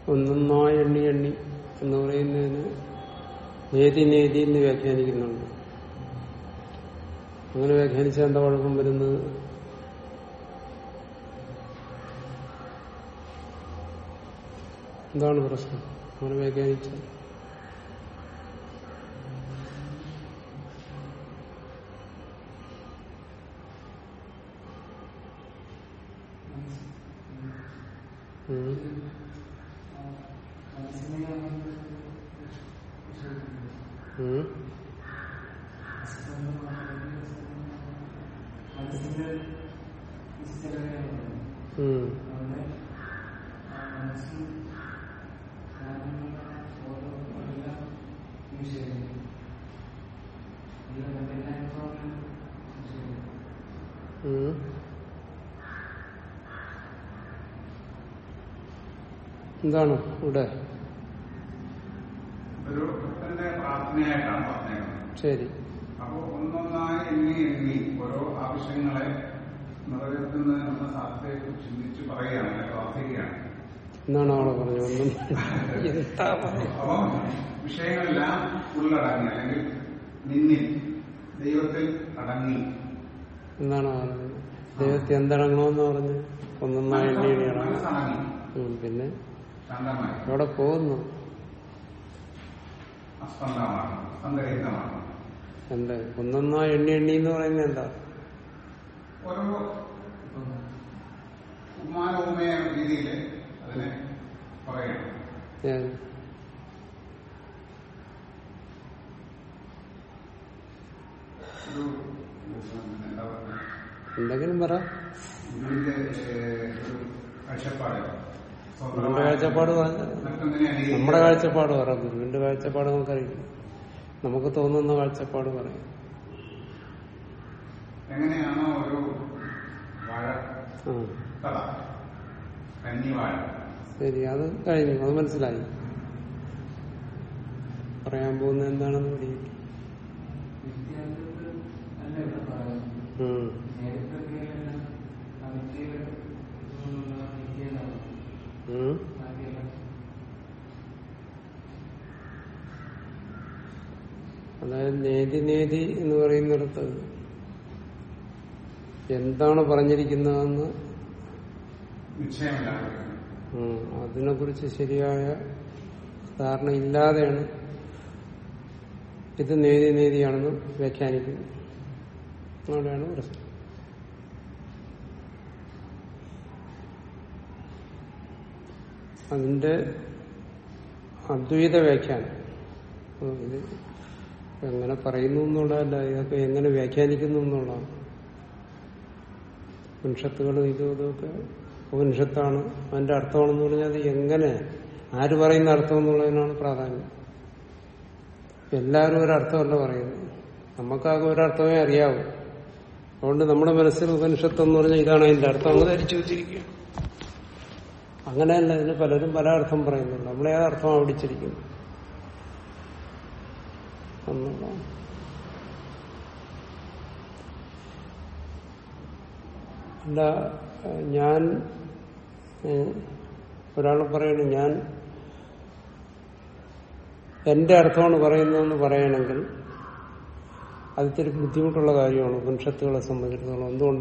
ഒന്നൊന്നായി എണ്ണി എണ്ണി എന്ന് പറയുന്നതിന് നേതി നേതി എന്ന് വ്യാഖ്യാനിക്കുന്നുണ്ട് അങ്ങനെ വ്യാഖ്യാനിച്ചാൽ എന്താ കുഴപ്പം വരുന്നത് എന്താണ് പ്രശ്നം അങ്ങനെ വ്യാഖ്യാനിച്ചാൽ ഉം. ഉം. ഉം. ഉം. എന്താണ് ഇവിടെ ഒരു ഭക്തന്റെ പ്രാർത്ഥനയായിട്ടാണ് പറഞ്ഞേക്കുന്നത് ശരി അപ്പോ ഒന്നൊന്നായി എണ്ണി എണ്ണി ഓരോ ആവശ്യങ്ങളെ നിറവേറ്റുന്നതിന് നമ്മുടെ സാധ്യതയെ ചിന്തിച്ച് പറയുകയാണ് അല്ലെ പ്രാർത്ഥിക്കുകയാണ് എന്നാണ് അവിടെ പറഞ്ഞത് ഒന്നും എന്താ പറഞ്ഞത്? അപ്പം വിഷയങ്ങളെല്ലാം ഉള്ളടങ്ങി അല്ലെങ്കിൽ നിന്നിൽ ദൈവത്തിൽ അടങ്ങി എന്നാണ് പറഞ്ഞത് ദൈവത്തെ എന്തടങ്ങണമെന്ന് പറഞ്ഞ് ഒന്നൊന്നായി എണ്ണി എണ്ണി അടങ്ങണം മനസ്സടങ്ങി ഉം, പിന്നെ ശാന്തമായി എവിടെ പോകുന്നു അസ്പന്ദമാണ് സ്പന്ദരഹിതമാണ് എന്താ ഒന്നൊന്നായി എണ്ണി എണ്ണി എന്ന് പറയുന്നത് എന്താ ഓരോ ഉമ്മാനോമയ രീതിയിൽ അതിനെ പറയണം ഏ, ഒരു എന്താ പറയുക എന്തെങ്കിലും പറ ഗുരുവിന്റെ ഏഹ്, ഒരു കാഴ്ചപ്പാട് ഗുരുവിന്റെ കാഴ്ചപ്പാട് പറഞ്ഞ മറ്റൊന്നിനെ അനുകരിക്കുക. നമ്മുടെ കാഴ്ചപ്പാട് പറ ഗുരുവിന്റെ കാഴ്ചപ്പാട് നമുക്കറിയില്ല നമുക്ക് തോന്നുന്ന കാഴ്ചപ്പാട് പറയും എങ്ങനെയാണോ ഒരു വാഴ ആ കഥ കന്നിവാഴ ശരി അത് കഴിഞ്ഞു അത് മനസ്സിലായി പറയാൻ പോകുന്നത് എന്താണെന്ന് പിടിക്കും ഉം. ഉം. അതായത് നേതി നേതി എന്ന് പറയുന്നിടത്ത് എന്താണ് പറഞ്ഞിരിക്കുന്നതെന്ന് നിശ്ചയമില്ലാതെ ഉം, അതിനെക്കുറിച്ച് ശരിയായ ധാരണ ഇല്ലാതെയാണ് ഇത് നേതി നേതിയാണെന്ന് വ്യാഖ്യാനിക്കുന്നത് അവിടെയാണ് പ്രശ്നം അതിന്റെ അദ്വൈത വ്യാഖ്യാനം ഉം, ഇത് എങ്ങനെ പറയുന്നു എന്നുള്ളതല്ല ഇതൊക്കെ എങ്ങനെ വ്യാഖ്യാനിക്കുന്നു എന്നുള്ളതാണ് ഉപനിഷത്തുകളും ഇതും ഇതൊക്കെ ഉപനിഷത്താണ് അതിന്റെ അർത്ഥമാണെന്ന് പറഞ്ഞാൽ അത് എങ്ങനെ ആര് പറയുന്ന അർത്ഥം എന്നുള്ളതിനാണ് പ്രാധാന്യം എല്ലാവരും ഒരർത്ഥമല്ല പറയുന്നത് നമുക്കാകെ ഒരർത്ഥമേ അറിയാവൂ അതുകൊണ്ട് നമ്മുടെ മനസ്സിൽ ഉപനിഷത്ത് എന്ന് പറഞ്ഞാൽ ഇതാണ് അതിന്റെ അർത്ഥം അങ്ങ് ധരിച്ചു വെച്ചിരിക്കുക അങ്ങനെയല്ല ഇതിന് പലരും പല അർത്ഥം പറയുന്നുണ്ട് നമ്മളെ ആ അർത്ഥം അവിടിച്ചിരിക്കുന്നു എന്നുള്ളതാണ് അല്ല ഏഹ് ഞാൻ ഒരാൾ പറയണു ഞാൻ എന്റെ അർത്ഥമാണ് പറയുന്നതെന്ന് പറയണമെങ്കിൽ അത് ഇത്തിരി ബുദ്ധിമുട്ടുള്ള കാര്യമാണ് ഉപനിഷത്തുകളെ സംബന്ധിച്ചിടത്തോളം എന്തുകൊണ്ട്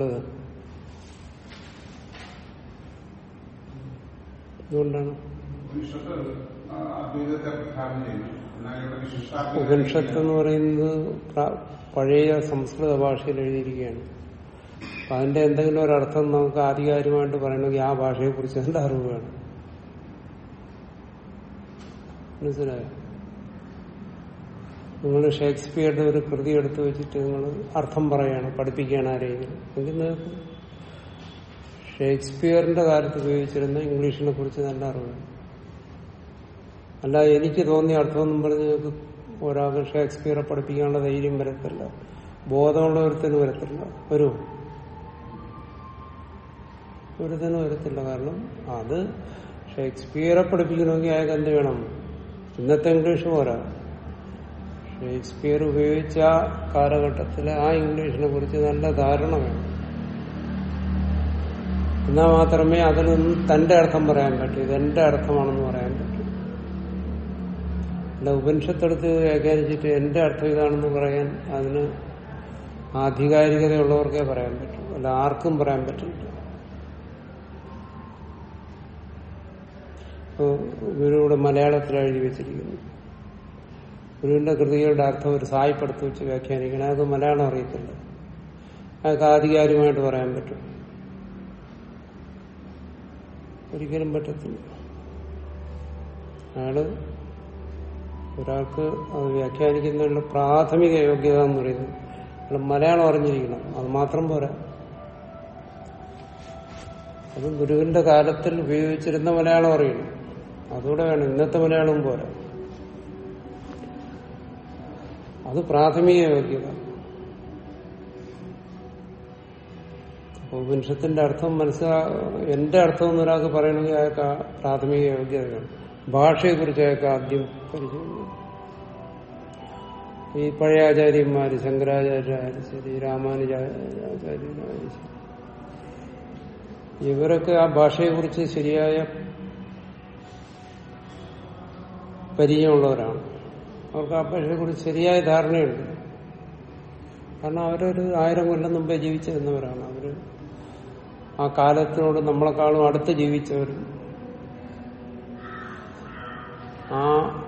എന്തുകൊണ്ടാണ് ഉപനിഷത്ത് ആ, അദ്വൈതത്തെ പ്രഖ്യാപനം ചെയ്യുന്നു എന്നാൽ ഇവിടെ വിശിഷ്ടാദ്വൈത ഉപനിഷത്ത് എന്ന് പറയുന്നത് പ്ര- പഴയ സംസ്കൃത ഭാഷയിൽ എഴുതിയിരിക്കുകയാണ് അപ്പൊ അതിന്റെ എന്തെങ്കിലും ഒരർത്ഥം നമുക്ക് ആധികാരികമായിട്ട് പറയണമെങ്കിൽ ആ ഭാഷയെ കുറിച്ച് നല്ല അറിവ് വേണം മനസ്സിലായോ നിങ്ങൾ ഷേക്സ്പിയറുടെ ഒരു കൃതി എടുത്തു വെച്ചിട്ട് നിങ്ങൾ അർത്ഥം പറയാണ് പഠിപ്പിക്കുകയാണ് ആരെങ്കിലും എങ്കിൽ നിങ്ങൾക്ക് ഷേക്സ്പിയറിന്റെ കാലത്ത് ഉപയോഗിച്ചിരുന്ന ഇംഗ്ലീഷിനെ കുറിച്ച് നല്ല അറിവ് വേണം അല്ല എനിക്ക് തോന്നിയ അർത്ഥമൊന്നും പറഞ്ഞ് നിങ്ങൾക്ക് ഒരാൾക്ക് ഷേക്സ്പിയറെ പഠിപ്പിക്കാനുള്ള ധൈര്യം വരത്തില്ല ബോധമുള്ള ഒരുത്തിന് വരത്തില്ല വരൂ ഒരുത്തിന് വരത്തില്ല കാരണം അത് ഷേക്സ്പിയറെ പഠിപ്പിക്കണമെങ്കിൽ അയാൾക്ക് എന്ത് വേണം ഇന്നത്തെ ഇംഗ്ലീഷ് പോരാ ഷേക്സ്പിയർ ഉപയോഗിച്ച ആ കാലഘട്ടത്തിലെ ആ ഇംഗ്ലീഷിനെ കുറിച്ച് നല്ല ധാരണ വേണം എന്നാൽ മാത്രമേ അതിൽ നിന്ന് തന്റെ അർത്ഥം പറയാൻ പറ്റൂ ഇത് എന്റെ അർത്ഥമാണെന്ന് പറയാൻ പറ്റൂ അല്ല ഉപനിഷത്തെടുത്ത് വ്യാഖ്യാനിച്ചിട്ട് എന്റെ അർത്ഥം ഇതാണെന്ന് പറയാൻ അതിന് ആധികാരികതയുള്ളവർക്കേ പറയാൻ പറ്റൂ അല്ല ആർക്കും പറയാൻ പറ്റില്ല ഇപ്പോ ഗുരുവിടെ മലയാളത്തിൽ എഴുതി വെച്ചിരിക്കുന്നു ഗുരുവിന്റെ കൃതികളുടെ അർത്ഥം ഒരു സായിപ്പെടുത്ത് വെച്ച് വ്യാഖ്യാനിക്കണം അത് മലയാളം അറിയത്തില്ല അയാൾക്ക് ആധികാരികമായിട്ട് പറയാൻ പറ്റും ഒരിക്കലും പറ്റത്തില്ല അയാള് ഒരാൾക്ക് അത് വ്യാഖ്യാനിക്കുന്നതിനുള്ള പ്രാഥമിക യോഗ്യത എന്ന് പറയുന്നത് അയാൾ മലയാളം അറിഞ്ഞിരിക്കണം അത് മാത്രം പോരാ അത് ഗുരുവിന്റെ കാലത്തിൽ ഉപയോഗിച്ചിരുന്ന മലയാളം അറിയണം അതുകൂടെ വേണം ഇന്നത്തെ മലയാളവും പോരാ അത് പ്രാഥമിക യോഗ്യത അപ്പൊ ഉപനിഷത്തിന്റെ അർത്ഥം മനസ്സിലാ എന്റെ അർത്ഥം എന്ന് ഒരാൾക്ക് പറയണമെങ്കിൽ അയാൾക്ക് ആ പ്രാഥമിക യോഗ്യത വേണം ഭാഷയെക്കുറിച്ച് അയാൾക്ക് ആദ്യം പരിചയം വേണം. ഈ പഴയ ആചാര്യന്മാര് ശങ്കരാചാര്യായാലും ശരി രാമാനുജാചാര്യനായാലും ശരി ഇവരൊക്കെ ആ ഭാഷയെക്കുറിച്ച് ശരിയായ പരിചയമുള്ളവരാണ് അവർക്ക് ആ ഭാഷയെക്കുറിച്ച് ശരിയായ ധാരണയുണ്ട് കാരണം അവരൊരു ആയിരം കൊല്ലം മുമ്പേ ജീവിച്ചിരുന്നവരാണ് അവര് ആ കാലത്തിനോട് നമ്മളെക്കാളും അടുത്ത് ജീവിച്ചവരും ആ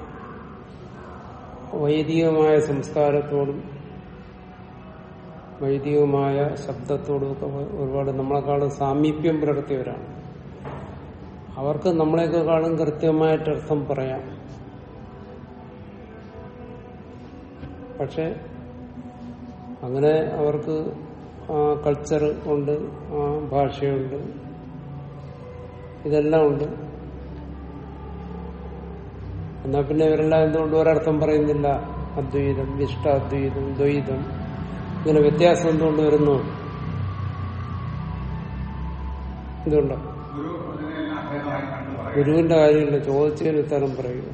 വൈദികമായ സംസ്കാരത്തോടും വൈദികമായ ശബ്ദത്തോടും ഒക്കെ ഒരുപാട് നമ്മളെക്കാളും സാമീപ്യം പുലർത്തിയവരാണ് അവർക്ക് നമ്മളെക്കാളും കൃത്യമായിട്ട് അർത്ഥം പറയാം പക്ഷെ അങ്ങനെ അവർക്ക് ആ കൾച്ചർ ഉണ്ട് ആ ഭാഷയുണ്ട് ഇതെല്ലാം ഉണ്ട് എന്നാ പിന്നെ ഇവരെല്ലാം എന്തുകൊണ്ട് ഒരർത്ഥം പറയുന്നില്ല അദ്വൈതം ഇഷ്ടാദ്വൈതം ദ്വൈതം ഇങ്ങനെ വ്യത്യാസം എന്തുകൊണ്ട് വരുന്നു എന്തുകൊണ്ടോ ഗുരു അതിനെല്ലാം അഭേദമായി കണ്ടു പറയും ഗുരുവിന്റെ കാര്യമില്ല ചോദിച്ചതിന് ഉത്തരം പറയുക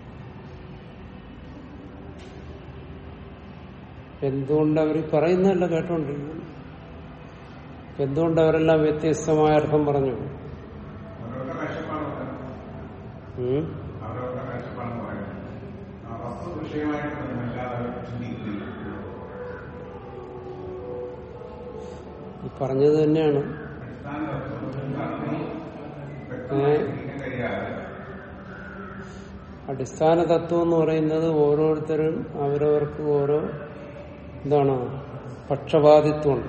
എന്തുകൊണ്ട് അവർ പറയുന്നതല്ല കേട്ടോണ്ടിരിക്കുന്നു എന്തുകൊണ്ട് അവരെല്ലാം വ്യത്യസ്തമായ അർത്ഥം പറഞ്ഞു ഓരോരുടെ കാഴ്ചപ്പാട് പറയാം ഉം? അവരവരുടെ കാഴ്ചപ്പാട് പറയാം ആ വസ്തു വിഷയമായിട്ട് അല്ലാതെ ചിന്തിക്കുന്നില്ല ഈ പറഞ്ഞത് തന്നെയാണ് അടിസ്ഥാന തത്വം വ്യക്തമായി ചിന്തിക്കാൻ കഴിയാതെ അടിസ്ഥാന തത്വം എന്ന് പറയുന്നത് ഓരോരുത്തരും അവരവർക്ക് ഓരോ എന്താണ് പക്ഷപാതിത്വമുണ്ട്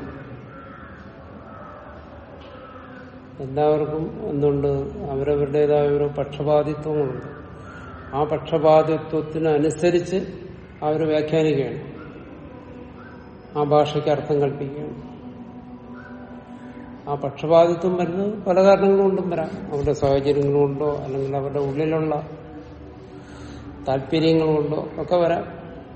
എല്ലാവർക്കും എന്തുണ്ട് അവരവരുടേതായ ഓരോ പക്ഷപാതിത്വങ്ങളുണ്ട് ആ പക്ഷപാതിത്വത്തിനനുസരിച്ച് അവർ വ്യാഖ്യാനിക്കുകയാണ് ആ ഭാഷയ്ക്ക് അർത്ഥം കൽപ്പിക്കുകയാണ് ആ പക്ഷപാതിത്വം വരുന്നത് പല കാരണങ്ങൾ കൊണ്ടും വരാം അവരുടെ സാഹചര്യങ്ങൾ കൊണ്ടോ അല്ലെങ്കിൽ അവരുടെ ഉള്ളിലുള്ള താല്പര്യങ്ങൾ കൊണ്ടോ ഒക്കെ വരാം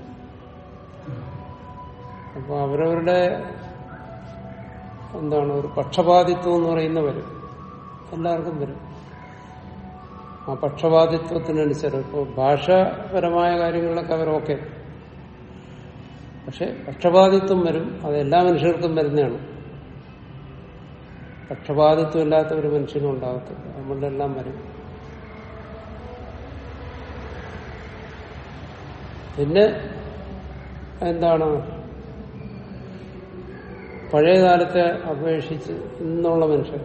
അപ്പൊ അവരവരുടെ എന്താണ് ഒരു പക്ഷപാതിത്വം എന്ന് പറയുന്ന വരും എല്ലാവർക്കും വരും ആ പക്ഷപാതിത്വത്തിനനുസരിച്ച് ഇപ്പോൾ ഭാഷാപരമായ കാര്യങ്ങളിലൊക്കെ അവർ ഓക്കെ പക്ഷെ പക്ഷപാതിത്വം വരും അത് എല്ലാ മനുഷ്യർക്കും വരുന്നതാണ് പക്ഷപാതിത്വം ഇല്ലാത്ത ഒരു മനുഷ്യനും ഉണ്ടാകത്തില്ല നമ്മളുടെ എല്ലാം വരും പിന്നെ എന്താണ് പഴയ കാലത്തെ അപേക്ഷിച്ച് ഇന്നുള്ള മനുഷ്യർ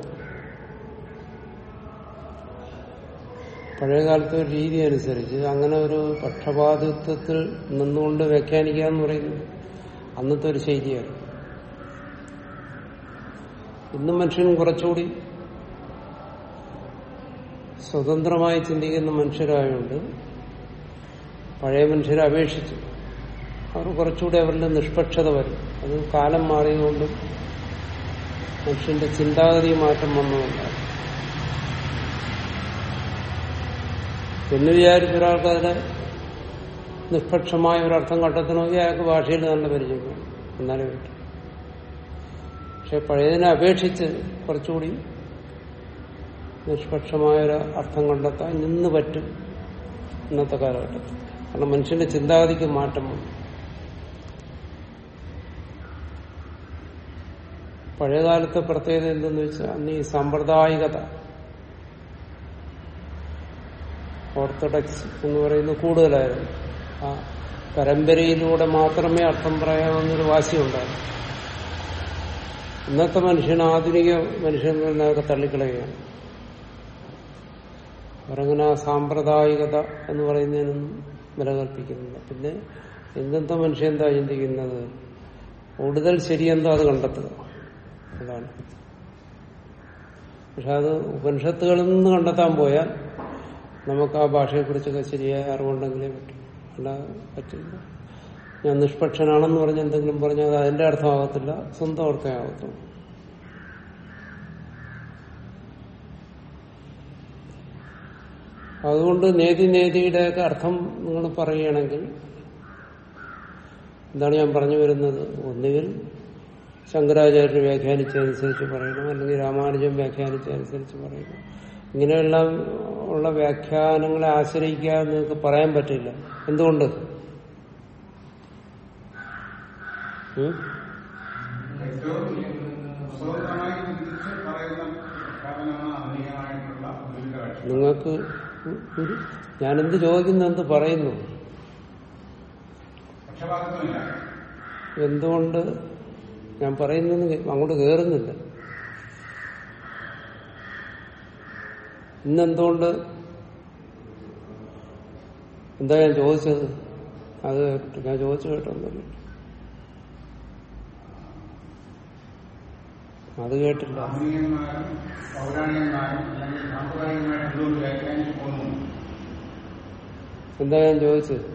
പഴയ കാലത്തെ ഒരു രീതി അനുസരിച്ച് അങ്ങനെ ഒരു പക്ഷപാതിത്വത്തിൽ നിന്നുകൊണ്ട് വ്യാഖ്യാനിക്കുക എന്ന് പറയുന്നത് അന്നത്തെ ഒരു ശൈലിയാണ് ഇന്നും മനുഷ്യനും കുറച്ചുകൂടി സ്വതന്ത്രമായി ചിന്തിക്കുന്ന മനുഷ്യരായതുകൊണ്ട് പഴയ മനുഷ്യരെ അപേക്ഷിച്ച് അവർ കുറച്ചുകൂടി അവരുടെ നിഷ്പക്ഷത വരും അത് കാലം മാറിയതുകൊണ്ടും മനുഷ്യന്റെ ചിന്താഗതി മാറ്റം വന്നതുകൊണ്ടാണ് എന്ന് വിചാരിച്ച ഒരാൾക്ക് അതിന് നിഷ്പക്ഷമായ ഒരർത്ഥം കണ്ടെത്തണമെങ്കിൽ അയാൾക്ക് ഭാഷയിൽ നല്ല പരിചയം വേണം എന്നാലേ പറ്റും പക്ഷെ പഴയതിനെ അപേക്ഷിച്ച് കുറച്ചുകൂടി നിഷ്പക്ഷമായ ഒരു അർത്ഥം കണ്ടെത്താൻ ഇന്ന് പറ്റും ഇന്നത്തെ കാലഘട്ടത്തിൽ കാരണം മനുഷ്യന്റെ ചിന്താഗതിക്ക് മാറ്റം വന്നു പഴയകാലത്തെ പ്രത്യേകത എന്തെന്ന് വെച്ചാൽ അന്ന് ഈ സാമ്പ്രദായികത ഓർത്തഡോക്സ് എന്ന് പറയുന്നത് കൂടുതലായിരുന്നു ആ പരമ്പരയിലൂടെ മാത്രമേ അർത്ഥം പറയാമെന്നൊരു വാശിയുണ്ടാകും ഇന്നത്തെ മനുഷ്യൻ ആധുനിക മനുഷ്യൻ എന്നൊക്കെ തള്ളിക്കളയുകയാണ് അവരങ്ങനെ ആ സാമ്പ്രദായികത എന്ന് പറയുന്നതിനൊന്നും വില കൽപ്പിക്കുന്നില്ല പിന്നെ ഇന്നത്തെ മനുഷ്യൻ എന്താ ചിന്തിക്കുന്നത് കൂടുതൽ ശരിയെന്തോ അത് കണ്ടെത്തുക അതാണ് പക്ഷെ അത് ഉപനിഷത്തുകളിൽ നിന്ന് കണ്ടെത്താൻ പോയാൽ നമുക്ക് ആ ഭാഷയെക്കുറിച്ചൊക്കെ ശരിയായ അറിവുണ്ടെങ്കിലേ പറ്റും അല്ലാതെ പറ്റില്ല ഞാൻ നിഷ്പക്ഷനാണെന്ന് പറഞ്ഞ് എന്തെങ്കിലും പറഞ്ഞാൽ അത് അതിന്റെ അർത്ഥമാകത്തില്ല സ്വന്തം അർത്ഥമേ ആകത്തുള്ളൂ അതുകൊണ്ട് നേതി നേതിയുടെയൊക്കെ അർത്ഥം നിങ്ങൾ പറയുകയാണെങ്കിൽ എന്താണ് ഞാൻ പറഞ്ഞു വരുന്നത് ഒന്നുകിൽ ശങ്കരാചാര്യർ വ്യാഖ്യാനിച്ചതനുസരിച്ച് പറയണം അല്ലെങ്കിൽ രാമാനുജൻ വ്യാഖ്യാനിച്ചതനുസരിച്ച് പറയണം ഇങ്ങനെയെല്ലാം ഉള്ള വ്യാഖ്യാനങ്ങളെ ആശ്രയിക്കാതെ നിങ്ങൾക്ക് പറയാൻ പറ്റില്ല എന്തുകൊണ്ട് ഉം? ഏറ്റവും സ്വതന്ത്രമായി ചിന്തിച്ച് പറയുന്ന പ്രഖ്യാപനമാണ് ആധുനികമായിട്ടുള്ള ഒരു കാഴ്ച നിങ്ങൾക്ക് ഒരു ഞാനെന്ത് ചോദിക്കുന്നു എന്ത് പറയുന്നു പക്ഷപാതത്വമില്ല എന്തുകൊണ്ട് ഞാൻ പറയുന്നത് അങ്ങോട്ട് കയറുന്നില്ല ഇന്നെന്തുകൊണ്ട് എന്താ ഞാൻ ചോദിച്ചത് അത് കേട്ടിട്ട് ഞാൻ ചോദിച്ചു കേട്ടൊന്നുമില്ല അത് കേട്ടില്ല ആധുനികന്മാരും പൗരാണികന്മാരും അല്ലെങ്കിൽ സാമ്പ്രദായികമായിട്ട് എന്തുകൊണ്ട് വ്യാഖ്യാനിച്ചു പോകുന്നു എന്താ ഞാൻ ചോദിച്ചത്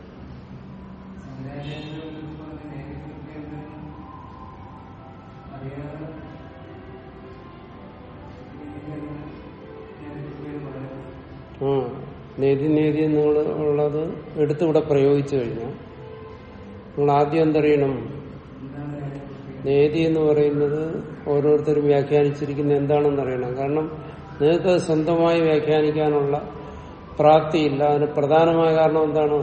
ആ നേതി നേതി എന്നുള്ള ഉള്ളത് എടുത്തിവിടെ പ്രയോഗിച്ചു കഴിഞ്ഞാൽ നിങ്ങൾ ആദ്യം എന്തറിയണം നേതി എന്ന് പറയുന്നത് ഓരോരുത്തരും വ്യാഖ്യാനിച്ചിരിക്കുന്ന എന്താണെന്ന് അറിയണം കാരണം നിങ്ങൾക്ക് അത് സ്വന്തമായി വ്യാഖ്യാനിക്കാനുള്ള പ്രാപ്തിയില്ല അതിന് പ്രധാനമായ കാരണം എന്താണ്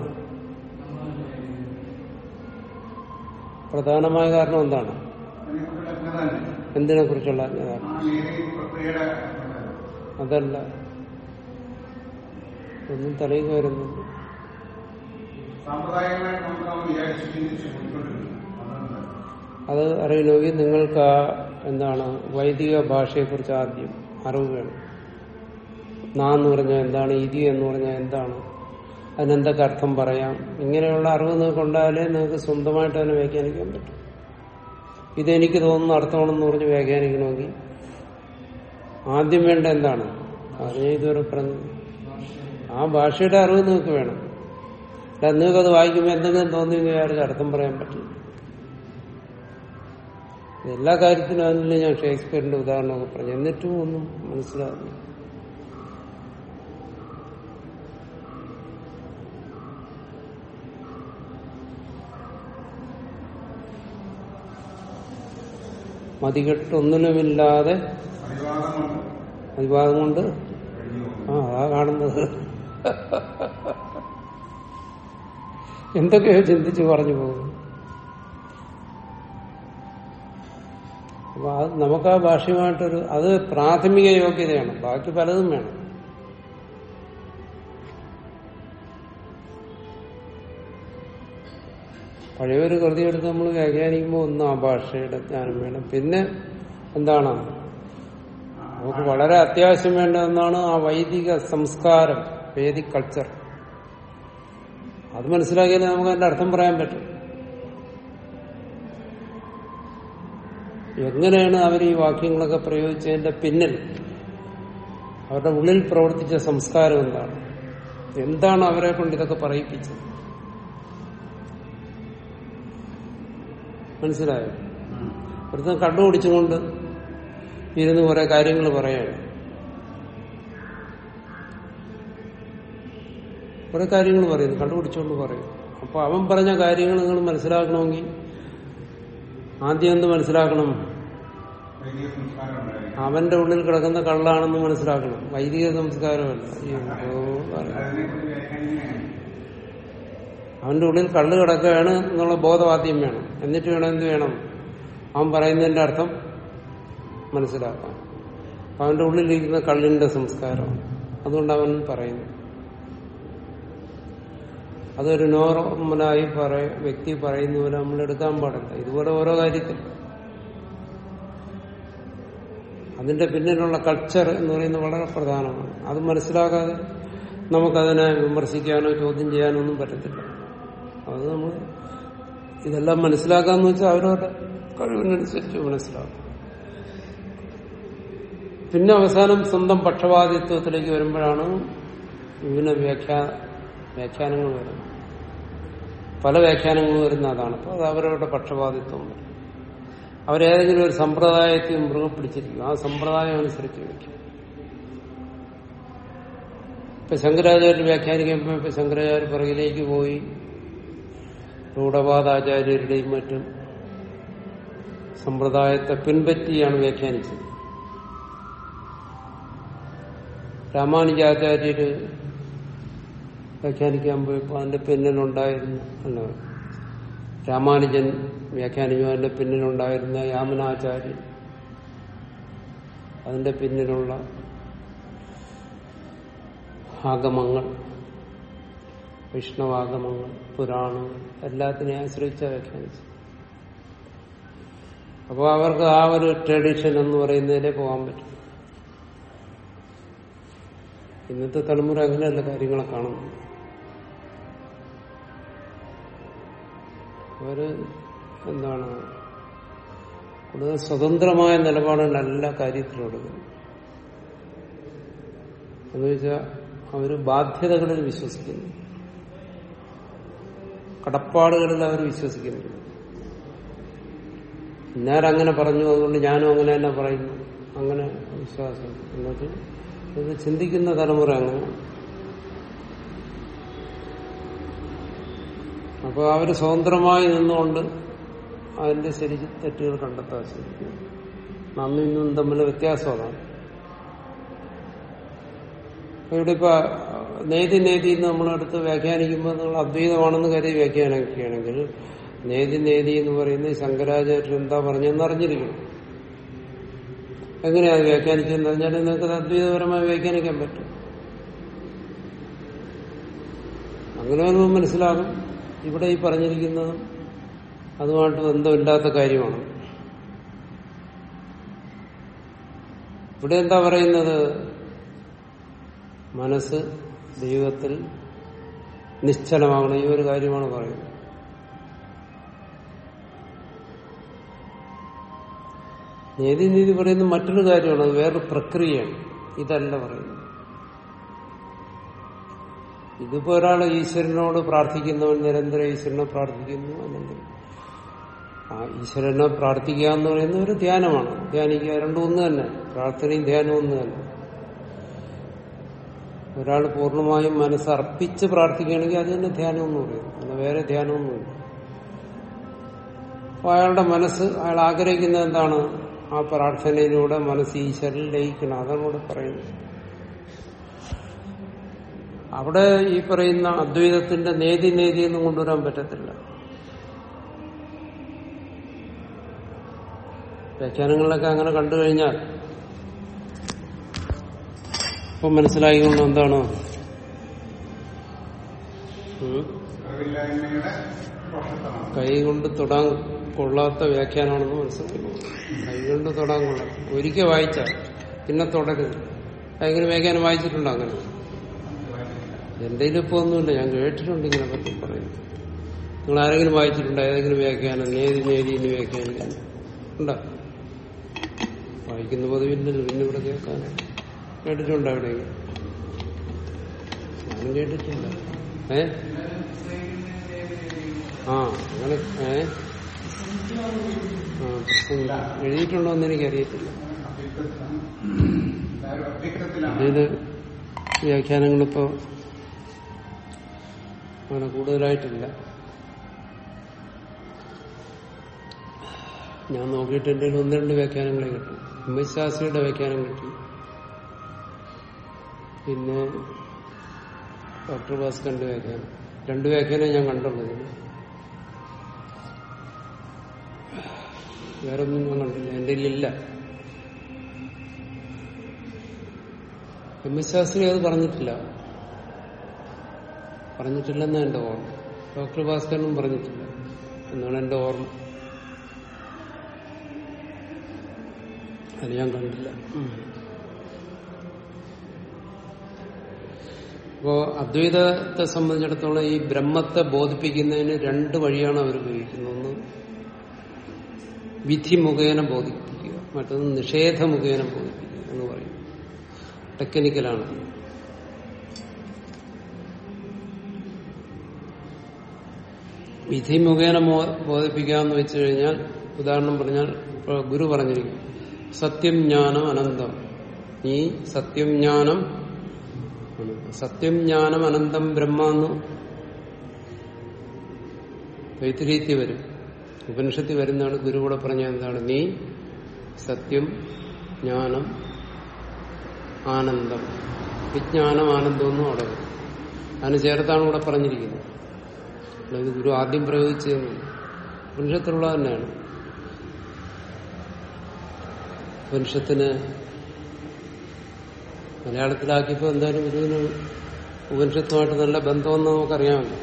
പ്രധാനമായ കാരണം എന്താണ് അതിനെക്കുറിച്ചുള്ള അജ്ഞത തന്നെ എന്തിനെ കുറിച്ചുള്ള അജ്ഞത ആ നേരി പ്രക്രിയയുടെ അതല്ല ഒന്നും തലയിൽ വരുന്നുണ്ട് സാമ്പ്രദായികമായിട്ട് നമുക്ക് നമ്മൾ വിചാരിച്ച് ചിന്തിച്ച് പോയിക്കൊണ്ടിരുന്നു അതുകൊണ്ട് അത് അറിയണമെങ്കിൽ നിങ്ങൾക്ക് ആ എന്താണ് വൈദിക ഭാഷയെക്കുറിച്ച് ആദ്യം അറിവ് വേണം നാ എന്ന് പറഞ്ഞാൽ എന്താണ് ഇതി എന്ന് പറഞ്ഞാൽ എന്താണ് അതിനെന്തൊക്കെ അർത്ഥം പറയാം ഇങ്ങനെയുള്ള അറിവ് നിങ്ങൾക്ക് ഉണ്ടായാലേ നിങ്ങൾക്ക് സ്വന്തമായിട്ട് തന്നെ വ്യാഖ്യാനിക്കാൻ പറ്റും ഇതെനിക്ക് തോന്നുന്ന അർത്ഥമാണെന്ന് പറഞ്ഞ് വ്യാഖ്യാനിക്കണമെങ്കിൽ ആദ്യം വേണ്ട എന്താണ് അത് ഞാൻ ഇതുവരെ പറഞ്ഞു ആ ഭാഷയുടെ അറിവ് നിങ്ങൾക്ക് വേണം അല്ല നിങ്ങൾക്കത് വായിക്കുമ്പോൾ എന്തെങ്കിലും തോന്നി എന്ന് വിചാരിച്ച് അർത്ഥം പറയാൻ പറ്റില്ല എല്ലാ കാര്യത്തിനും അതിന് ഞാൻ ഷേക്സ്പിയറിന്റെ ഉദാഹരണമൊക്കെ പറഞ്ഞു എന്നിട്ടും ഒന്നും മനസ്സിലാകുന്നു മതികെട്ടൊന്നിലുമില്ലാതെ പരിവാദം കൊണ്ട് അതിവാദം കൊണ്ട് കഴിഞ്ഞു ആ അതാ കാണുന്നത് എന്തൊക്കെയോ ചിന്തിച്ച് പറഞ്ഞു പോകുന്നു അപ്പൊ അത് നമുക്ക് ആ ഭാഷയുമായിട്ടൊരു അത് പ്രാഥമിക യോഗ്യതയാണ് ബാക്കി പലതും വേണം പഴയൊരു കൃതി എടുത്ത് നമ്മൾ വ്യാഖ്യാനിക്കുമ്പോൾ ഒന്ന് ആ ഭാഷയുടെ ജ്ഞാനം വേണം പിന്നെ എന്താണ് നമുക്ക് വളരെ അത്യാവശ്യം വേണ്ട ഒന്നാണ് ആ വൈദിക സംസ്കാരം വേദിക് കൾച്ചർ അത് മനസ്സിലാക്കിയാലേ നമുക്ക് അതിന്റെ അർത്ഥം പറയാൻ പറ്റും എങ്ങനെയാണ് അവർ ഈ വാക്യങ്ങളൊക്കെ പ്രയോഗിച്ചതിന്റെ പിന്നിൽ അവരുടെ ഉള്ളിൽ പ്രവർത്തിച്ച സംസ്കാരം എന്താണ് എന്താണ് അവരെ കൊണ്ട് ഇതൊക്കെ പറയിപ്പിച്ചത് മനസ്സിലായോ ഒരുത്തൻ കണ്ടുപിടിച്ചുകൊണ്ട് ഇരുന്ന് കുറെ കാര്യങ്ങൾ പറയാണ് കുറെ കാര്യങ്ങൾ പറയുന്നു കണ്ടുപിടിച്ചുകൊണ്ട് പറയും അപ്പൊ അവൻ പറഞ്ഞ കാര്യങ്ങൾ നിങ്ങൾ മനസ്സിലാക്കണമെങ്കിൽ ആദ്യം എന്ത് മനസ്സിലാക്കണം വൈദിക സംസ്കാരം ഉണ്ടായിരിക്കും അവന്റെ ഉള്ളിൽ കിടക്കുന്ന കള്ളാണെന്ന് മനസ്സിലാക്കണം വൈദിക സംസ്കാരമല്ല അയ്യോ, പറയാം. അതിനെക്കുറിച്ച് വ്യാഖ്യാനിക്കാൻ അവന്റെ ഉള്ളിൽ കള്ള് കിടക്കുകയാണ് എന്നുള്ള ബോധവാദ്യം വേണം എന്നിട്ട് വേണം എന്ത് വേണം അവൻ പറയുന്നതിന്റെ അർത്ഥം മനസ്സിലാക്കാം അവന്റെ ഉള്ളിലിരിക്കുന്ന കള്ളിന്റെ സംസ്കാരമാണ് അതുകൊണ്ട് അവൻ പറയുന്നു അതൊരു നോർമലായി പറയ വ്യക്തി പറയുന്ന പോലെ നമ്മൾ എടുക്കാൻ പാടില്ല ഇതുപോലെ ഓരോ കാര്യത്തിൽ അതിന്റെ പിന്നിലുള്ള കൾച്ചർ എന്ന് പറയുന്നത് വളരെ പ്രധാനമാണ് അത് മനസ്സിലാക്കാതെ നമുക്കതിനെ വിമർശിക്കാനോ ചോദ്യം ചെയ്യാനോ ഒന്നും പറ്റത്തില്ല അത് നമ്മൾ ഇതെല്ലാം മനസ്സിലാക്കാന്ന് വെച്ചാൽ അവരവരുടെ കഴിവിനനുസരിച്ച് മനസ്സിലാക്കും പിന്നെ അവസാനം സ്വന്തം പക്ഷപാതിത്വത്തിലേക്ക് വരുമ്പോഴാണ് വിഭിന്ന വ്യാഖ്യാ വ്യാഖ്യാനങ്ങൾ വരുന്നത് പല വ്യാഖ്യാനങ്ങൾ വരുന്ന അതാണ് അപ്പോൾ അത് അവരവരുടെ പക്ഷപാതിത്വം വരും അവരേതെങ്കിലും ഒരു സമ്പ്രദായത്തെ മൃഗം പിടിച്ചിരിക്കും ആ സമ്പ്രദായം അനുസരിച്ച് വയ്ക്കും ഇപ്പൊ ശങ്കരാചാര്യ വ്യാഖ്യാനിക്കുമ്പോൾ ഇപ്പൊ ശങ്കരാചാര്യ പുറകിലേക്ക് പോയി രൂഢപാദാചാര്യരുടെയും മറ്റും സമ്പ്രദായത്തെ പിൻപറ്റിയാണ് വ്യാഖ്യാനിച്ചത് രാമാനുജാചാര്യര് വ്യാഖ്യാനിക്കാൻ പോയപ്പോൾ അതിന്റെ പിന്നിലുണ്ടായിരുന്നു അല്ല രാമാനുജൻ വ്യാഖ്യാനിക്കും അതിന്റെ പിന്നിലുണ്ടായിരുന്ന യാമനാചാര്യൻ അതിന്റെ പിന്നിലുള്ള ആഗമങ്ങൾ വൈഷ്ണവാഗമങ്ങൾ പുരാണങ്ങൾ എല്ലാത്തിനെയും ആശ്രയിച്ച വ്യാഖ്യാനിച്ചു അപ്പോൾ അവർക്ക് ആ ഒരു ട്രഡീഷൻ എന്ന് പറയുന്നതിലേ പോകാൻ പറ്റും ഇന്നത്തെ തലമുറ അങ്ങനെയല്ല കാര്യങ്ങളെ കാണുന്നു അവര് എന്താണ് കൂടുതൽ സ്വതന്ത്രമായ നിലപാടാണ് എല്ലാ കാര്യത്തിലും എടുക്കുന്നത് എന്ന് വെച്ചാൽ അവര് ബാധ്യതകളിൽ വിശ്വസിക്കുന്നു കടപ്പാടുകളിൽ അവർ വിശ്വസിക്കുന്നു ഞാനങ്ങനെ പറഞ്ഞു അതുകൊണ്ട് ഞാനും അങ്ങനെ തന്നെ പറയുന്നു അങ്ങനെ വിശ്വാസം എന്നത് ഇത് ചിന്തിക്കുന്ന തലമുറ അങ്ങനെ അപ്പോൾ അവര് സ്വതന്ത്രമായി നിന്നുകൊണ്ട് അതിന്റെ ശരി തെറ്റുകൾ കണ്ടെത്താൻ ശ്രമിക്കും അന്നും ഇന്നും തമ്മിൽ വ്യത്യാസം അതാണ് ഇവിടെ ഇപ്പൊ നേതി നേതി എന്ന് നമ്മളെടുത്ത് വ്യാഖ്യാനിക്കുമ്പോൾ നമ്മൾ അദ്വൈതമാണെന്ന് കരുതി വ്യാഖ്യാനിക്കുകയാണെങ്കിൽ നേതി നേതി എന്ന് പറയുന്നത് ശങ്കരാചാര്യർ എന്താ പറഞ്ഞെന്ന് അറിഞ്ഞിരിക്കണം എങ്ങനെയാ അത് വ്യാഖ്യാനിച്ചതെന്ന് പറഞ്ഞാൽ നിങ്ങൾക്ക് അത് അദ്വൈതപരമായി വ്യാഖ്യാനിക്കാൻ പറ്റും അങ്ങനെ വരുമ്പോൾ മനസ്സിലാകും ഇവിടെ ഈ പറഞ്ഞിരിക്കുന്നതും അതുമായിട്ട് ബന്ധമില്ലാത്ത കാര്യമാണ് ഇവിടെ എന്താ പറയുന്നത് മനസ്സ് ദൈവത്തിൽ നിശ്ചലമാകണം ഈ ഒരു കാര്യമാണ് പറയുന്നത് നീതി നീതി പറയുന്നത് മറ്റൊരു കാര്യമാണ് അത് വേറൊരു പ്രക്രിയയാണ് ഇതല്ല പറയുന്നത് ഇതിപ്പോ ഒരാൾ ഈശ്വരനോട് പ്രാർത്ഥിക്കുന്നവൻ നിരന്തരം ഈശ്വരനെ പ്രാർത്ഥിക്കുന്നു അല്ലെങ്കിൽ ആ ഈശ്വരനെ പ്രാർത്ഥിക്കുക എന്ന് പറയുന്ന ഒരു ധ്യാനമാണ് ധ്യാനിക്കുക രണ്ടും ഒന്ന് തന്നെ പ്രാർത്ഥനയും ധ്യാനവും ഒന്ന് തന്നെ ഒരാൾ പൂർണ്ണമായും മനസ്സർപ്പിച്ച് പ്രാർത്ഥിക്കുകയാണെങ്കിൽ അത് തന്നെ ധ്യാനം എന്ന് പറയും അല്ല വേറെ ധ്യാനമൊന്നുമില്ല അപ്പൊ അയാളുടെ മനസ്സ് അയാൾ ആഗ്രഹിക്കുന്നത് എന്താണ് ആ പ്രാർത്ഥനയിലൂടെ മനസ്സ് ഈശ്വരൻ ലയിക്കണം അതാണ് ഇവിടെ പറയുന്നത് അവിടെ ഈ പറയുന്ന അദ്വൈതത്തിന്റെ നേതി നേതി ഒന്നും കൊണ്ടുവരാൻ പറ്റത്തില്ല വ്യാഖ്യാനങ്ങളിലൊക്കെ അങ്ങനെ കണ്ടു കഴിഞ്ഞാൽ ഇപ്പൊ മനസ്സിലായിക്കൊണ്ട് എന്താണ് ഉം? അറിവില്ലായ്മയുടെ ദോഷത്വമാണ് കൈ കൊണ്ട് തൊടാൻ കൊള്ളാത്ത വ്യാഖ്യാനമാണെന്ന് മനസ്സിലാക്കുന്നു കൈ കൊണ്ട് തൊടാൻ കൊള്ളാം ഒരിക്കൽ വായിച്ചാൽ പിന്നെ തുടരുത് ഭയങ്കര വ്യാഖ്യാനം വായിച്ചിട്ടുണ്ടോ അങ്ങനെ എന്തെങ്കിലും ഇപ്പൊ ഒന്നുമില്ല ഞാൻ കേട്ടിട്ടുണ്ട് ഇങ്ങനെ പറ്റി പറയുന്നു നിങ്ങൾ ആരെങ്കിലും വായിച്ചിട്ടുണ്ടോ ഏതെങ്കിലും വ്യാഖ്യാനം നേതി നേതി ഇനി വ്യാഖ്യാനിക്കാൻ ഉണ്ടോ വായിക്കുന്ന പതിവില്ലല്ലോ പിന്നെ ഇവിടെ കേൾക്കാൻ കേട്ടിട്ടുണ്ടോ എവിടെയെങ്കിലും ഞാനും കേട്ടിട്ടില്ല ഏ ആ അങ്ങനെ ഏ ആ പ്രശ്നമില്ല എഴുതിയിട്ടുണ്ടോ എന്ന് എനിക്കറിയത്തില്ല എല്ലാവരും അഭ്യക്തത്തിലാണ് ഇതില് വ്യാഖ്യാനങ്ങളിപ്പോ അങ്ങനെ കൂടുതലായിട്ടില്ല ഞാൻ നോക്കിയിട്ട് എൻ്റെ കയ്യിൽ ഒന്ന് രണ്ട് വ്യാഖ്യാനങ്ങളെ കിട്ടി ഉമ്മശാസ്ത്രിയുടെ വ്യാഖ്യാനം കിട്ടി പിന്നെ ഡോക്ടർ ഭാസ്കറിന്റെ വ്യാഖ്യാനം രണ്ട് വ്യാഖ്യാനം ഞാൻ കണ്ടുള്ളൂ ഇതിന് വേറെ ഒന്നും ഞാൻ കണ്ടില്ല എൻ്റെ കയ്യിലില്ല എം എസ് ശാസ്ത്രി അത് പറഞ്ഞിട്ടില്ല പറഞ്ഞിട്ടില്ലെന്ന് എന്റെ ഓർമ്മ ഡോക്ടർ ഭാസ്കരനും പറഞ്ഞിട്ടില്ല എന്നാണ് എന്റെ ഓർമ്മ അത് ഞാൻ കണ്ടില്ല അപ്പോ അദ്വൈതത്തെ സംബന്ധിച്ചിടത്തോളം ഈ ബ്രഹ്മത്തെ ബോധിപ്പിക്കുന്നതിന് രണ്ട് വഴിയാണ് അവർ ഉപയോഗിക്കുന്നത് ഒന്ന് വിധി മുഖേന ബോധിപ്പിക്കുക മറ്റൊന്ന് നിഷേധ മുഖേന ബോധിപ്പിക്കുക എന്ന് പറയും ടെക്നിക്കലാണ് വിധി മുഖേന മോ- ബോധിപ്പിക്കുക എന്ന് വെച്ചു കഴിഞ്ഞാൽ ഉദാഹരണം പറഞ്ഞാൽ ഇപ്പൊ ഗുരു പറഞ്ഞിരിക്കും സത്യം ജ്ഞാനം അനന്തം ഈ സത്യം ജ്ഞാനം അനന്തം. സത്യം ജ്ഞാനം അനന്തം ബ്രഹ്മ എന്ന് വൈത്തിരീത്തി വരും ഉപനിഷത്തിൽ വരുന്നതാണ് ഗുരു കൂടെ പറഞ്ഞ എന്താണ് നീ സത്യം ജ്ഞാനം ആനന്ദം വിജ്ഞാനം ആനന്ദം എന്നും അവിടെ വരും അതിന് ചേർത്താണ് ഇവിടെ പറഞ്ഞിരിക്കുന്നത് അതായത് ഗുരു ആദ്യം പ്രയോഗിച്ചതെന്ന് ഉപനിഷത്തിലുള്ള തന്നെയാണ് ഉപനിഷത്തിന് മലയാളത്തിലാക്കിയപ്പോൾ എന്തായാലും ഗുരുവിന് ഉപനിഷത്തുമായിട്ട് നല്ല ബന്ധമെന്ന് നമുക്കറിയാമല്ലോ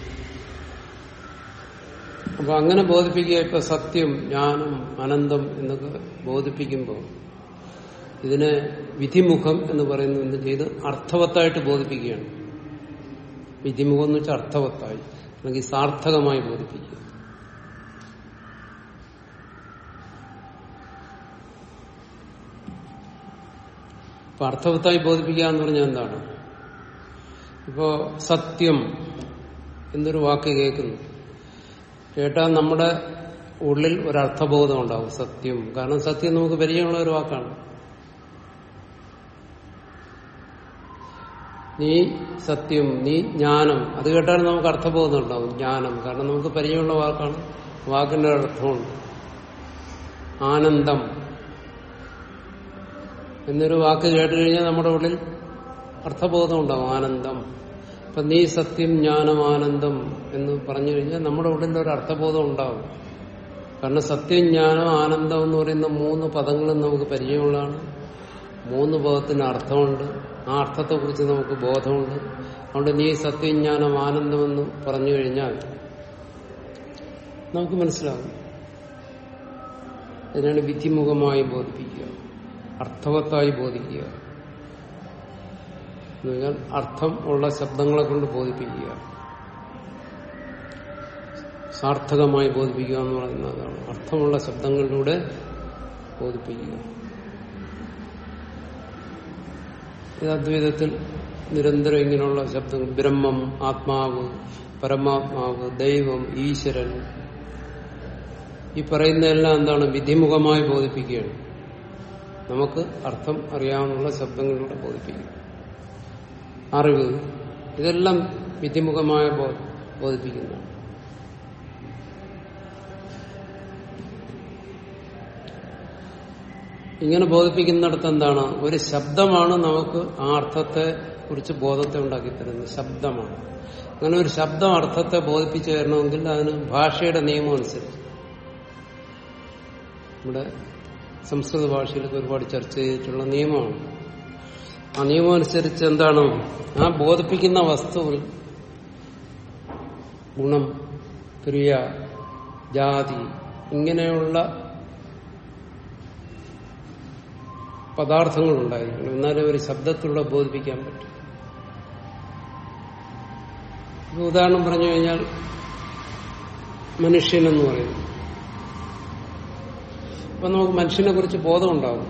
അപ്പൊ അങ്ങനെ ബോധിപ്പിക്കുക ഇപ്പൊ സത്യം ജ്ഞാനം അനന്തം എന്നൊക്കെ ബോധിപ്പിക്കുമ്പോൾ ഇതിനെ വിധിമുഖം എന്ന് പറയുന്നത് എന്ത് ചെയ്ത് അർത്ഥവത്തായിട്ട് ബോധിപ്പിക്കുകയാണ് വിധിമുഖം എന്ന് വെച്ചാൽ അർത്ഥവത്തായി അല്ലെങ്കിൽ സാർത്ഥകമായി ബോധിപ്പിക്കുക അപ്പൊ അർത്ഥവത്തായി ബോധിപ്പിക്കുക എന്ന് പറഞ്ഞാൽ എന്താണ് ഇപ്പോ സത്യം എന്നൊരു വാക്ക് കേൾക്കുന്നു കേട്ടാൽ നമ്മുടെ ഉള്ളിൽ ഒരർത്ഥബോധം ഉണ്ടാവും സത്യം കാരണം സത്യം നമുക്ക് പരിചയമുള്ള ഒരു വാക്കാണ് നീ സത്യം നീ ജ്ഞാനം അത് കേട്ടാൽ നമുക്ക് അർത്ഥബോധം ഉണ്ടാവും ജ്ഞാനം കാരണം നമുക്ക് പരിചയമുള്ള വാക്കാണ് വാക്കിന്റെ അർത്ഥമുണ്ട് ആനന്ദം എന്നൊരു വാക്ക് കേട്ട് കഴിഞ്ഞാൽ നമ്മുടെ ഉള്ളിൽ അർത്ഥബോധം ഉണ്ടാവും ആനന്ദം അപ്പൊ നീ സത്യം ജ്ഞാനം ആനന്ദം എന്ന് പറഞ്ഞു കഴിഞ്ഞാൽ നമ്മുടെ ഉള്ളിൽ ഒരു അർത്ഥബോധം ഉണ്ടാവും കാരണം സത്യം ജ്ഞാനം ആനന്ദം എന്ന് പറയുന്ന മൂന്ന് പദങ്ങളും നമുക്ക് പരിചയമുള്ളതാണ് മൂന്ന് പദത്തിന് അർത്ഥമുണ്ട് ആ അർത്ഥത്തെക്കുറിച്ച് നമുക്ക് ബോധമുണ്ട് അതുകൊണ്ട് നീ സത്യജ്ഞാനം ആനന്ദമെന്ന് പറഞ്ഞു കഴിഞ്ഞാൽ നമുക്ക് മനസ്സിലാകും അതിനാണ് വിധിമുഖമായി ബോധിപ്പിക്കുക അർത്ഥവത്തായി ബോധിക്കുക എന്ന് പറഞ്ഞാൽ അർത്ഥം ഉള്ള ശബ്ദങ്ങളെ കൊണ്ട് ബോധിപ്പിക്കുക സാർത്ഥകമായി ബോധിപ്പിക്കുക എന്ന് പറയുന്നതാണ് അർത്ഥമുള്ള ശബ്ദങ്ങളിലൂടെ ബോധിപ്പിക്കുക ഇത് അദ്വൈതത്തിൽ നിരന്തരം ഇങ്ങനെയുള്ള ശബ്ദങ്ങൾ ബ്രഹ്മം ആത്മാവ് പരമാത്മാവ് ദൈവം ഈശ്വരൻ ഈ പറയുന്നതെല്ലാം എന്താണ് വിധിമുഖമായി ബോധിപ്പിക്കുകയാണ് നമുക്ക് അർത്ഥം അറിയാവുന്ന ശബ്ദങ്ങളിലൂടെ ബോധിപ്പിക്കുക അറിവ് ഇതെല്ലാം വിധിമുഖമായ ബോ- ബോധിപ്പിക്കുന്നതാണ് ഇങ്ങനെ ബോധിപ്പിക്കുന്നിടത്ത് എന്താണ് ഒരു ശബ്ദമാണ് നമുക്ക് ആ അർത്ഥത്തെ കുറിച്ച് ബോധത്തെ ഉണ്ടാക്കി തരുന്നത് ശബ്ദമാണ് അങ്ങനെ ഒരു ശബ്ദം അർത്ഥത്തെ ബോധിപ്പിച്ചു തരണമെങ്കിൽ അതിന് ഭാഷയുടെ നിയമം അനുസരിച്ച് നമ്മുടെ സംസ്കൃത ഭാഷയിലൊക്കെ ഒരുപാട് ചർച്ച ചെയ്തിട്ടുള്ള നിയമമാണ് ആ നിയമം അനുസരിച്ച് എന്താണ് ആ ബോധിപ്പിക്കുന്ന വസ്തുവിൽ ഗുണം ക്രിയ ജാതി ഇങ്ങനെയുള്ള പദാർത്ഥങ്ങൾ ഉണ്ടായിരിക്കണം എന്നാലേ ഒരു ശബ്ദത്തിലൂടെ ബോധിപ്പിക്കാൻ പറ്റും ഒരു ഉദാഹരണം പറഞ്ഞു കഴിഞ്ഞാൽ മനുഷ്യനെന്ന് പറയുന്നു അപ്പൊ നമുക്ക് മനുഷ്യനെ കുറിച്ച് ബോധമുണ്ടാവും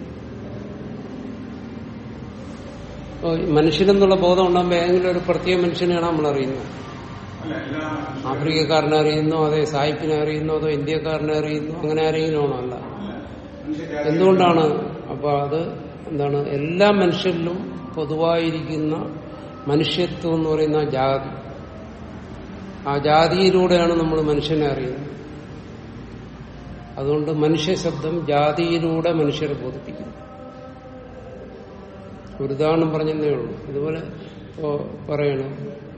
അപ്പോൾ ഈ മനുഷ്യനെന്നുള്ള ബോധം ഉണ്ടാകുമ്പോൾ ഏതെങ്കിലും ഒരു പ്രത്യേക മനുഷ്യനെയാണ് നമ്മൾ അറിയുന്നത് അല്ല എല്ലാ ആഫ്രിക്കക്കാരനെ അറിയുന്നോ അതേ സായിപ്പിനെ അറിയുന്നോ അതോ ഇന്ത്യക്കാരനെ അറിയുന്നോ അങ്ങനെ ആരെങ്കിലും ആണോ അല്ല മനുഷ്യജാതി എന്തുകൊണ്ടാണ് അപ്പൊ അത് എന്താണ് എല്ലാ മനുഷ്യരിലും പൊതുവായിരിക്കുന്ന മനുഷ്യത്വം എന്ന് പറയുന്ന ആ ജാതി ആ ജാതിയിലൂടെയാണ് നമ്മൾ മനുഷ്യനെ അറിയുന്നത് അതുകൊണ്ട് മനുഷ്യ ശബ്ദം ജാതിയിലൂടെ മനുഷ്യരെ ബോധിപ്പിക്കുന്നു ഒരു ഉദാഹരണം പറഞ്ഞതേ ഉള്ളൂ ഇതുപോലെ ഇപ്പോ പറയണം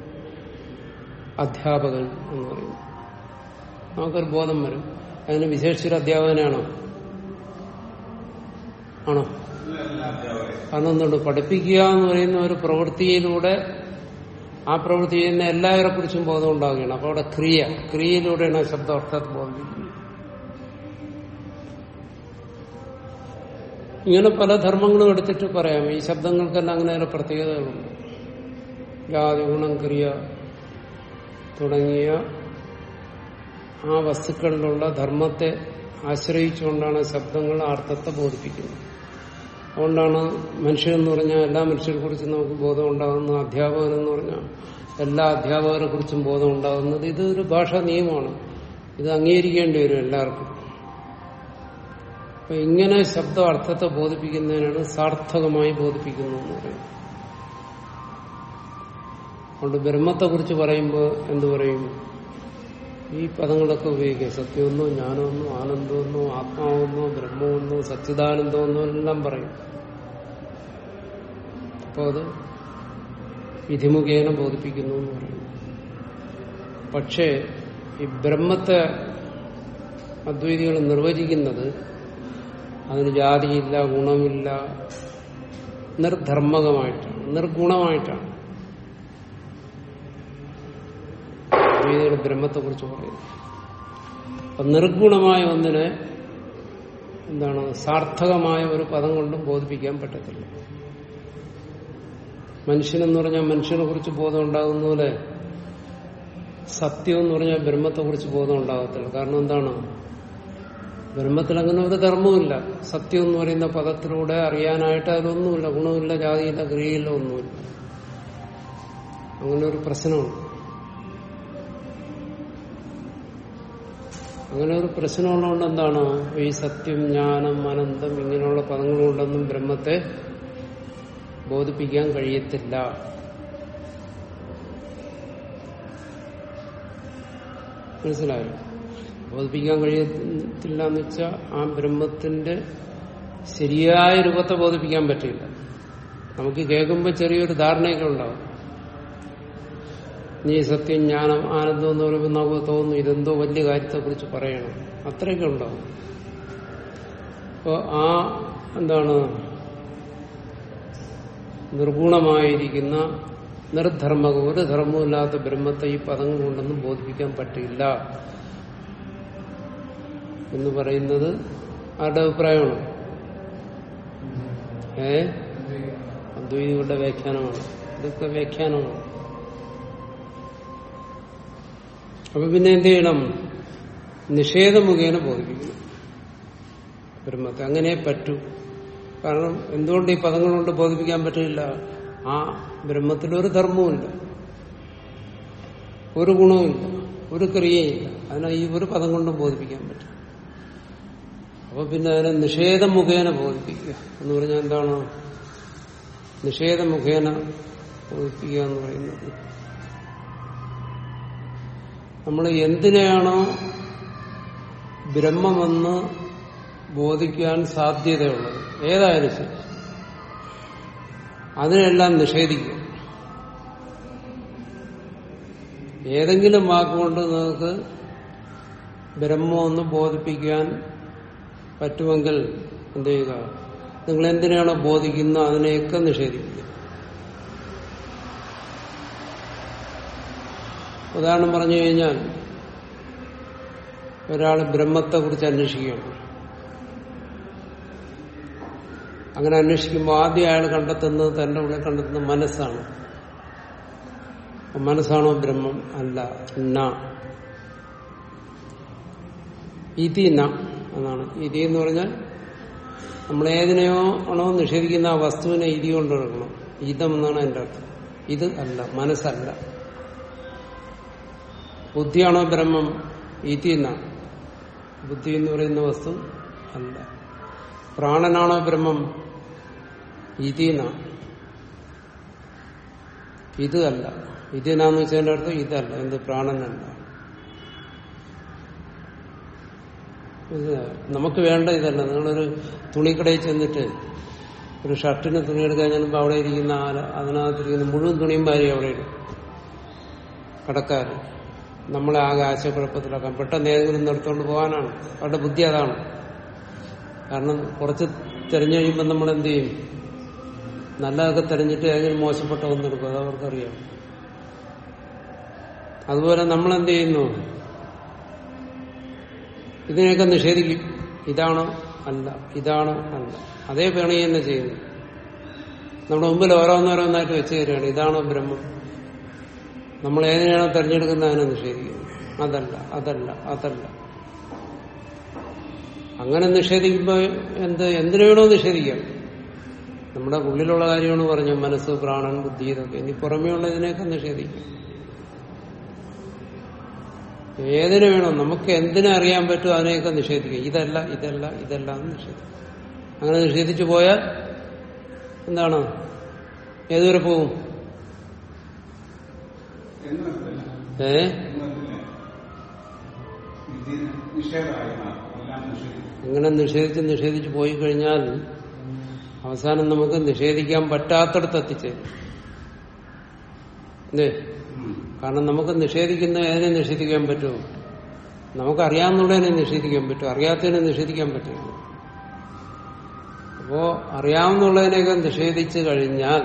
അധ്യാപകൻ എന്ന് പറയുന്നു നമുക്കൊരു ബോധം വരും അതിന് വിശേഷിച്ചൊരു അധ്യാപകനാണോ ആണോ കാരണം എന്തുകൊണ്ട് പഠിപ്പിക്കുക എന്ന് പറയുന്ന ഒരു പ്രവൃത്തിയിലൂടെ ആ പ്രവൃത്തി ചെയ്യുന്ന എല്ലാവരെ കുറിച്ചും ബോധം ഉണ്ടാവുകയാണ് അപ്പൊ അവിടെ ക്രിയ ക്രിയയിലൂടെയാണ് ആ ശബ്ദം അർത്ഥത്തെ ബോധിപ്പിക്കുന്നത് ഇങ്ങനെ പല ധർമ്മങ്ങളും എടുത്തിട്ട് പറയാം ഈ ശബ്ദങ്ങൾക്കെല്ലാം അങ്ങനെ ചില പ്രത്യേകതകളുണ്ട് ജാതി ഗുണം ക്രിയ തുടങ്ങിയ ആ വസ്തുക്കളിലുള്ള ധർമ്മത്തെ ആശ്രയിച്ചുകൊണ്ടാണ് ശബ്ദങ്ങൾ ആ അർത്ഥത്തെ ബോധിപ്പിക്കുന്നത് അതുകൊണ്ടാണ് മനുഷ്യരെന്ന് പറഞ്ഞാൽ എല്ലാ മനുഷ്യരെ കുറിച്ചും നമുക്ക് ബോധം ഉണ്ടാകുന്നു അധ്യാപകൻ എന്ന് പറഞ്ഞാൽ എല്ലാ അധ്യാപകരെ കുറിച്ചും ബോധം ഉണ്ടാകുന്നത് ഇത് ഒരു ഭാഷാ നിയമമാണ് ഇത് അംഗീകരിക്കേണ്ടി വരും എല്ലാവർക്കും അപ്പൊ ഇങ്ങനെ ശബ്ദം അർത്ഥത്തെ ബോധിപ്പിക്കുന്നതിനാണ് സാർത്ഥകമായി ബോധിപ്പിക്കുന്നു എന്ന് പറയുന്നത് അതുകൊണ്ട് ബ്രഹ്മത്തെ കുറിച്ച് പറയുമ്പോൾ എന്തു പറയും ഈ പദങ്ങളൊക്കെ ഉപയോഗിക്കുക സത്യമെന്നോ ജ്ഞാനമെന്നോ ആനന്ദമെന്നോ ആത്മാവെന്നോ ബ്രഹ്മമെന്നോ സച്ചിദാനന്ദമെന്നോ എല്ലാം പറയും അപ്പോൾ അത് വിധിമുഖേന ബോധിപ്പിക്കുന്നു എന്ന് പറയുന്നു പക്ഷേ ഈ ബ്രഹ്മത്തെ അദ്വൈതികൾ നിർവചിക്കുന്നത് അതിന് ജാതിയില്ല ഗുണമില്ല നിർധർമ്മകമായിട്ടാണ് നിർഗുണമായിട്ടാണ് അദ്വൈതികൾ ബ്രഹ്മത്തെ കുറിച്ച് പറയുന്നു അപ്പൊ നിർഗുണമായ ഒന്നിനെ എന്താണ് സാർത്ഥകമായ ഒരു പദം കൊണ്ടും ബോധിപ്പിക്കാൻ പറ്റത്തില്ല മനുഷ്യനെന്ന് പറഞ്ഞാൽ മനുഷ്യനെ കുറിച്ച് ബോധം ഉണ്ടാകുന്ന പോലെ സത്യം എന്ന് പറഞ്ഞാൽ ബ്രഹ്മത്തെ കുറിച്ച് ബോധം ഉണ്ടാകത്തില്ല കാരണം എന്താണ് ബ്രഹ്മത്തിൽ അങ്ങനെ ഒരു ധർമ്മമില്ല സത്യം എന്ന് പറയുന്ന പദത്തിലൂടെ അറിയാനായിട്ട് അതിലൊന്നുമില്ല ഗുണമില്ല ജാതിയില്ല ക്രിയയില്ല ഒന്നുമില്ല അങ്ങനെ ഒരു പ്രശ്നമുണ്ട് അങ്ങനെ ഒരു പ്രശ്നമുള്ളതുകൊണ്ട് എന്താണ് ഈ സത്യം ജ്ഞാനം അനന്തം ഇങ്ങനെയുള്ള പദങ്ങളുകൊണ്ടൊന്നും ബ്രഹ്മത്തെ ബോധിപ്പിക്കാൻ കഴിയത്തില്ല മനസ്സിലായോ ബോധിപ്പിക്കാൻ കഴിയത്തില്ല എന്ന് വെച്ചാൽ ആ ബ്രഹ്മത്തിന്റെ ശരിയായ രൂപത്തെ ബോധിപ്പിക്കാൻ പറ്റില്ല നമുക്ക് കേൾക്കുമ്പോൾ ചെറിയൊരു ധാരണയൊക്കെ ഉണ്ടാവും നീ സത്യം ജ്ഞാനം ആനന്ദം എന്ന് പറയുമ്പോൾ നമുക്ക് തോന്നുന്നു ഇതെന്തോ വലിയ കാര്യത്തെക്കുറിച്ച് പറയണം അത്രയൊക്കെ ഉണ്ടാവും അപ്പോൾ ആ എന്താണ് നിർഗുണമായിരിക്കുന്ന നിർധർമ്മക ഒരു ധർമ്മമില്ലാത്ത ബ്രഹ്മത്തെ ഈ പദങ്ങൾ കൊണ്ടൊന്നും ബോധിപ്പിക്കാൻ പറ്റില്ല എന്ന് പറയുന്നത് ആരുടെ അഭിപ്രായമാണ് ഏ അദ്വൈതികളുടെ വ്യാഖ്യാനമാണ് ഇതൊക്കെ വ്യാഖ്യാനമാണ് അപ്പൊ പിന്നെ എന്ത് ചെയ്യണം നിഷേധമുഖേന ബോധിപ്പിക്കണം ബ്രഹ്മത്തെ അങ്ങനെ പറ്റൂ കാരണം എന്തുകൊണ്ട് ഈ പദങ്ങൾ കൊണ്ട് ബോധിപ്പിക്കാൻ പറ്റില്ല ആ ബ്രഹ്മത്തിൽ ഒരു ധർമ്മവുമില്ല ഒരു ഗുണവുമില്ല ഒരു ക്രിയയില്ല അതിനെ ഈ ഒരു പദം കൊണ്ടും ബോധിപ്പിക്കാൻ പറ്റും അപ്പൊ പിന്നെ അതിനെ നിഷേധം മുഖേന ബോധിപ്പിക്കുക എന്ന് പറഞ്ഞാൽ എന്താണ് നിഷേധ മുഖേന ബോധിപ്പിക്കുക എന്ന് പറയുന്നത് നമ്മൾ എന്തിനെയാണോ ബ്രഹ്മമെന്ന് ബോധിക്കാൻ സാധ്യതയുള്ളത് ഏതായാലും ശരി അതിനെല്ലാം നിഷേധിക്കുക ഏതെങ്കിലും വാക്കുകൊണ്ട് നിങ്ങൾക്ക് ബ്രഹ്മമൊന്ന് ബോധിപ്പിക്കാൻ പറ്റുമെങ്കിൽ എന്ത് ചെയ്യുക നിങ്ങൾ എന്തിനാണോ ബോധിക്കുന്നത് അതിനെയൊക്കെ നിഷേധിക്കുക ഉദാഹരണം പറഞ്ഞു കഴിഞ്ഞാൽ ഒരാൾ ബ്രഹ്മത്തെ കുറിച്ച് അന്വേഷിക്കുകയാണ് അങ്ങനെ അന്വേഷിക്കുമ്പോൾ ആദ്യം അയാൾ കണ്ടെത്തുന്നത് തന്റെ ഉള്ളിൽ കണ്ടെത്തുന്ന മനസ്സാണ് മനസ്സാണോ ബ്രഹ്മം അല്ല ന ഇതി ന എന്നാണ് ഇതി എന്ന് പറഞ്ഞാൽ നമ്മൾ ഏതിനെയോ ആണോ നിഷേധിക്കുന്ന ആ വസ്തുവിനെ ഇതി കൊണ്ടെടുക്കണം ഇതം എന്നാണ് എന്റെ അർത്ഥം ഇത് അല്ല മനസ്സല്ല ബുദ്ധിയാണോ ബ്രഹ്മം ഇതി ന ബുദ്ധി എന്ന് പറയുന്ന വസ്തു അല്ല പ്രാണനാണോ ബ്രഹ്മം ഇതിന ഇത് അല്ല ഇതിനാന്ന് വെച്ചതിന്റെ അർത്ഥം ഇതല്ല എന്ത് പ്രാണനല്ല ഇത് നമുക്ക് വേണ്ട ഇതല്ല നിങ്ങളൊരു തുണിക്കടയിൽ ചെന്നിട്ട് ഒരു ഷർട്ടിന് തുണി എടുക്കാൻ ചെല്ലുമ്പോൾ അവിടെ ഇരിക്കുന്ന ആല അതിനകത്തിരിക്കുന്ന മുഴുവൻ തുണിയും വാരി അവിടെ ഇടും കടക്കാര് നമ്മളെ ആകെ ആശയക്കുഴപ്പത്തിലാക്കാൻ പെട്ടെന്ന് ഏതെങ്കിലും നിർത്തുകൊണ്ട് പോകാനാണ് അവരുടെ ബുദ്ധി അതാണ് കാരണം കുറച്ച് തെരഞ്ഞു കഴിയുമ്പോൾ നമ്മൾ എന്ത് ചെയ്യും നല്ലതൊക്കെ തെരഞ്ഞിട്ട് ഏതെങ്കിലും മോശപ്പെട്ട ഒന്നെടുക്കും അത് അവർക്കറിയാം അതുപോലെ നമ്മൾ എന്ത് ചെയ്യുന്നു ഇതിനെയൊക്കെ നിഷേധിക്കും ഇതാണോ അല്ല ഇതാണോ അല്ല അതേ പണി തന്നെ ചെയ്യുന്നു നമ്മുടെ മുമ്പിൽ ഓരോന്നോരോന്നായിട്ട് വെച്ച് തരികയാണ് ഇതാണോ ബ്രഹ്മം നമ്മൾ ഏതിനാണോ തെരഞ്ഞെടുക്കുന്നത് അതിനെ നിഷേധിക്കുന്നു അതല്ല അതല്ല അതല്ല അങ്ങനെ നിഷേധിക്കുമ്പോൾ എന്ത് എന്തിനു വേണോ നിഷേധിക്കാം നമ്മുടെ ഉള്ളിലുള്ള കാര്യമാണ് പറഞ്ഞു മനസ്സ് പ്രാണൻ ബുദ്ധി ഇതൊക്കെ ഇനി പുറമേ ഉള്ളതിനെയൊക്കെ നിഷേധിക്കാം ഏതിനു വേണോ നമുക്ക് എന്തിനെ അറിയാൻ പറ്റുമോ അതിനെയൊക്കെ നിഷേധിക്കാം ഇതല്ല ഇതല്ല ഇതല്ല എന്ന് നിഷേധിക്കും അങ്ങനെ നിഷേധിച്ചു പോയാൽ എന്താണ് ഏതുവരെ പോകും എന്ന് വരത്തില്ല ഏ എന്ന് വരത്തില്ല ഇതിന് നിഷേധമായി മാറും എല്ലാം നിഷേധിക്കും ഇങ്ങനെ നിഷേധിച്ച് നിഷേധിച്ച് പോയി കഴിഞ്ഞാൽ അവസാനം നമുക്ക് നിഷേധിക്കാൻ പറ്റാത്തടത്ത് എത്തിച്ചേരും അല്ലേ ഉം. കാരണം നമുക്ക് നിഷേധിക്കുന്ന ഏതിനെ നിഷേധിക്കാൻ പറ്റുമോ നമുക്കറിയാവുന്നതിനെ നിഷേധിക്കാൻ പറ്റും അറിയാത്തതിനെ നിഷേധിക്കാൻ പറ്റില്ല അപ്പോ അറിയാവുന്നതിനെയൊക്കെ നിഷേധിച്ചു കഴിഞ്ഞാൽ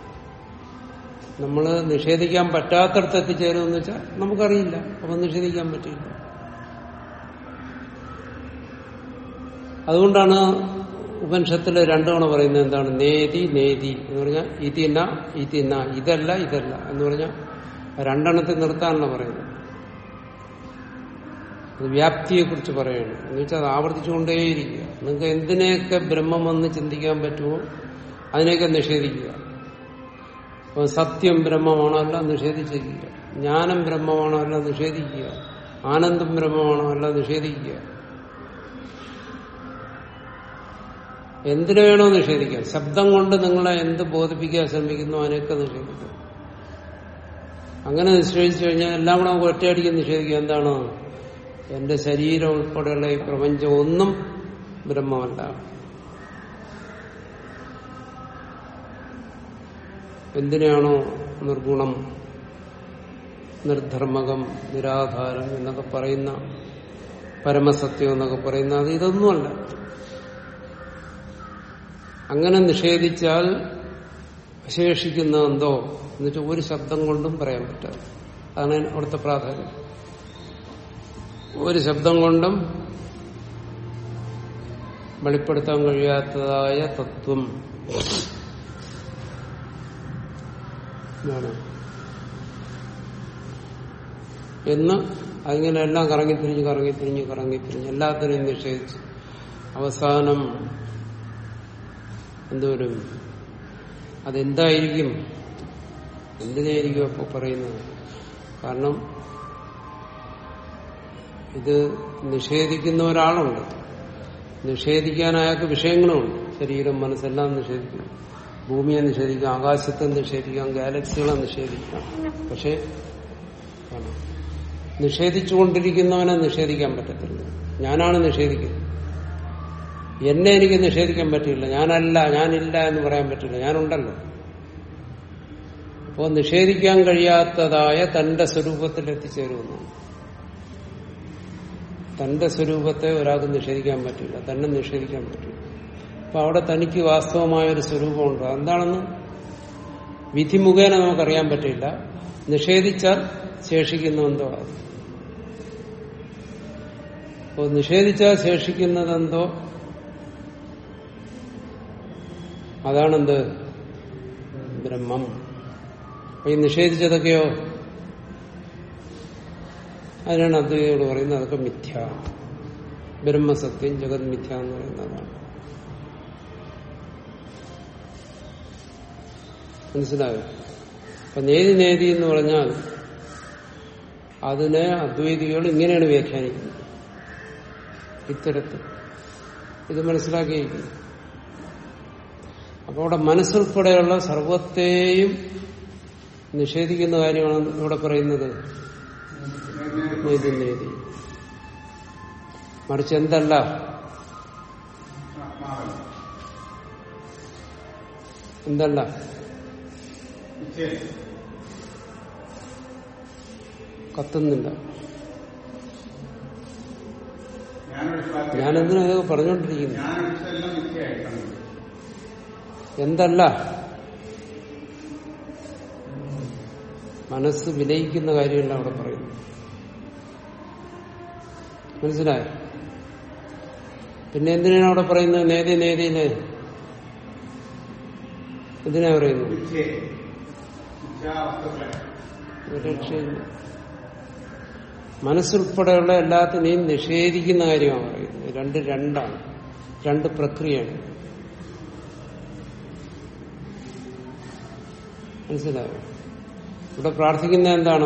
നമ്മൾ നിഷേധിക്കാൻ പറ്റാത്തടത്ത് എത്തിച്ചേരുമെന്ന് വെച്ചാൽ നമുക്കറിയില്ല അപ്പൊ നിഷേധിക്കാൻ പറ്റില്ല അതുകൊണ്ടാണ് ഉപനിഷത്തിൽ രണ്ടു തവണ പറയുന്നത് എന്താണ് നേതി നേതി എന്ന് പറഞ്ഞാൽ ഇതിന ഇതിന ഇതല്ല ഇതല്ല എന്ന് പറഞ്ഞാൽ രണ്ടെണ്ണത്തിൽ നിർത്താനല്ല പറയുന്നത് അത് വ്യാപ്തിയെ കുറിച്ച് പറയുകയാണ് എന്ന് വെച്ചാൽ അത് ആവർത്തിച്ചുകൊണ്ടേയിരിക്കുക നിങ്ങൾക്ക് എന്തിനെയൊക്കെ ബ്രഹ്മമെന്ന് ചിന്തിക്കാൻ പറ്റുമോ അതിനെയൊക്കെ നിഷേധിക്കുക അപ്പോൾ സത്യം ബ്രഹ്മമാണോ അല്ല നിഷേധിച്ചിരിക്കുക ജ്ഞാനം ബ്രഹ്മമാണോ അല്ല നിഷേധിക്കുക ആനന്ദം ബ്രഹ്മമാണോ അല്ല നിഷേധിക്കുക എന്തിനു വേണോ നിഷേധിക്കാം ശബ്ദം കൊണ്ട് നിങ്ങളെ എന്ത് ബോധിപ്പിക്കാൻ ശ്രമിക്കുന്നു അതിനെയൊക്കെ നിഷേധിക്കാം അങ്ങനെ നിഷേധിച്ചു കഴിഞ്ഞാൽ എല്ലാം കൂടെ നമുക്ക് ഒറ്റയടിക്ക് നിഷേധിക്കുക എന്താണ് എന്റെ ശരീരം ഉൾപ്പെടെയുള്ള ഈ പ്രപഞ്ചം ഒന്നും ബ്രഹ്മമല്ല എന്തിനാണോ നിർഗുണം നിർധർമ്മകം നിരാധാരം എന്നൊക്കെ പറയുന്ന പരമസത്യം എന്നൊക്കെ പറയുന്ന അത് ഇതൊന്നുമല്ല അങ്ങനെ നിഷേധിച്ചാൽ ശേഷിക്കുന്ന എന്തോ എന്നുവെച്ചാൽ ഒരു ശബ്ദം കൊണ്ടും പറയാൻ പറ്റാതെ അതാണ് അവിടുത്തെ പ്രാധാന്യം ഒരു ശബ്ദം കൊണ്ടും വെളിപ്പെടുത്താൻ കഴിയാത്തതായ തത്വം എന്താണ് എന്ന് അതിങ്ങനെ എല്ലാം കറങ്ങിത്തിരിഞ്ഞ് കറങ്ങിത്തിരിഞ്ഞ് കറങ്ങിത്തിരിഞ്ഞ് എല്ലാത്തിനെയും നിഷേധിച്ച് അവസാനം എന്തോരും അതെന്തായിരിക്കും എന്തിനായിരിക്കും അപ്പൊ പറയുന്നത് കാരണം ഇത് നിഷേധിക്കുന്ന ഒരാളുണ്ട് നിഷേധിക്കാൻ അയാൾക്ക് വിഷയങ്ങളുമുണ്ട് ശരീരം മനസ്സെല്ലാം നിഷേധിക്കണം ഭൂമിയെ നിഷേധിക്കാം ആകാശത്തെ നിഷേധിക്കാം ഗാലക്സികളെ നിഷേധിക്കാം പക്ഷെ ആണ്. നിഷേധിച്ചുകൊണ്ടിരിക്കുന്നവനെ നിഷേധിക്കാൻ പറ്റത്തില്ല ഞാനാണ് നിഷേധിക്കുന്നത് എന്നെ എനിക്ക് നിഷേധിക്കാൻ പറ്റില്ല ഞാനല്ല ഞാനില്ല എന്ന് പറയാൻ പറ്റില്ല ഞാനുണ്ടല്ലോ അപ്പോൾ നിഷേധിക്കാൻ കഴിയാത്തതായ തന്റെ സ്വരൂപത്തിൽ എത്തിച്ചേരുമെന്നാണ് തന്റെ സ്വരൂപത്തെ ഒരാൾക്ക് നിഷേധിക്കാൻ പറ്റില്ല തന്നെ നിഷേധിക്കാൻ പറ്റില്ല അപ്പൊ അവിടെ തനിക്ക് വാസ്തവമായ ഒരു സ്വരൂപമുണ്ട് എന്താണെന്ന് വിധി മുഖേന നമുക്കറിയാൻ പറ്റില്ല നിഷേധിച്ചാൽ ശേഷിക്കുന്ന എന്തോ അത് അപ്പോൾ നിഷേധിച്ചാൽ ശേഷിക്കുന്നതെന്തോ അതാണെന്ത് ബ്രഹ്മം അപ്പൊ ഈ നിഷേധിച്ചതൊക്കെയോ അതിനാണ് അദ്വൈതയോട് പറയുന്നത് അതൊക്കെ മിഥ്യ ബ്രഹ്മസത്യം ജഗത് മിഥ്യ എന്ന് പറയുന്നതാണ് മനസ്സിലായോ അപ്പൊ നേതി നേതി എന്ന് പറഞ്ഞാൽ അതിനെ അദ്വൈതികൾ ഇങ്ങനെയാണ് വ്യാഖ്യാനിക്കുന്നത് ഇത്തരത്തിൽ ഇത് മനസ്സിലാക്കിയിരിക്കുന്നു അപ്പോൾ അവിടെ മനസ്സുൾപ്പെടെയുള്ള സർവത്തെയും നിഷേധിക്കുന്ന കാര്യമാണ് ഇവിടെ പറയുന്നത് നേതി നേതി മറിച്ച് എന്തല്ല ആത്മാവല്ല എന്തല്ല നിശ്ചയം കത്തുന്നില്ല ഞാനൊരു ഞാനെന്തിനാ ഇതൊക്കെ പറഞ്ഞുകൊണ്ടിരിക്കുന്നു ഞാനൊരിച്ചെല്ലാം നിശ്ചയായിട്ടാണ് എന്തല്ല മനസ്സ് വിലയിക്കുന്ന കാര്യമല്ല അവിടെ പറയുന്നു മനസ്സിലായോ പിന്നെ എന്തിനാണ് അവിടെ പറയുന്നത് നേതി നേതിയില് എന്തിനാ പറയുന്നത് ഇച്ഛയെ ഇച്ഛാവസ്തുക്കളെ ഒരു രക്ഷയില്ല മനസ്സുൾപ്പെടെയുള്ള എല്ലാത്തിനെയും നിഷേധിക്കുന്ന കാര്യമാണ് പറയുന്നത് രണ്ട് രണ്ടാണ് രണ്ട് പ്രക്രിയയാണ് മനസ്സിലായോ ഇവിടെ പ്രാർത്ഥിക്കുന്ന എന്താണ്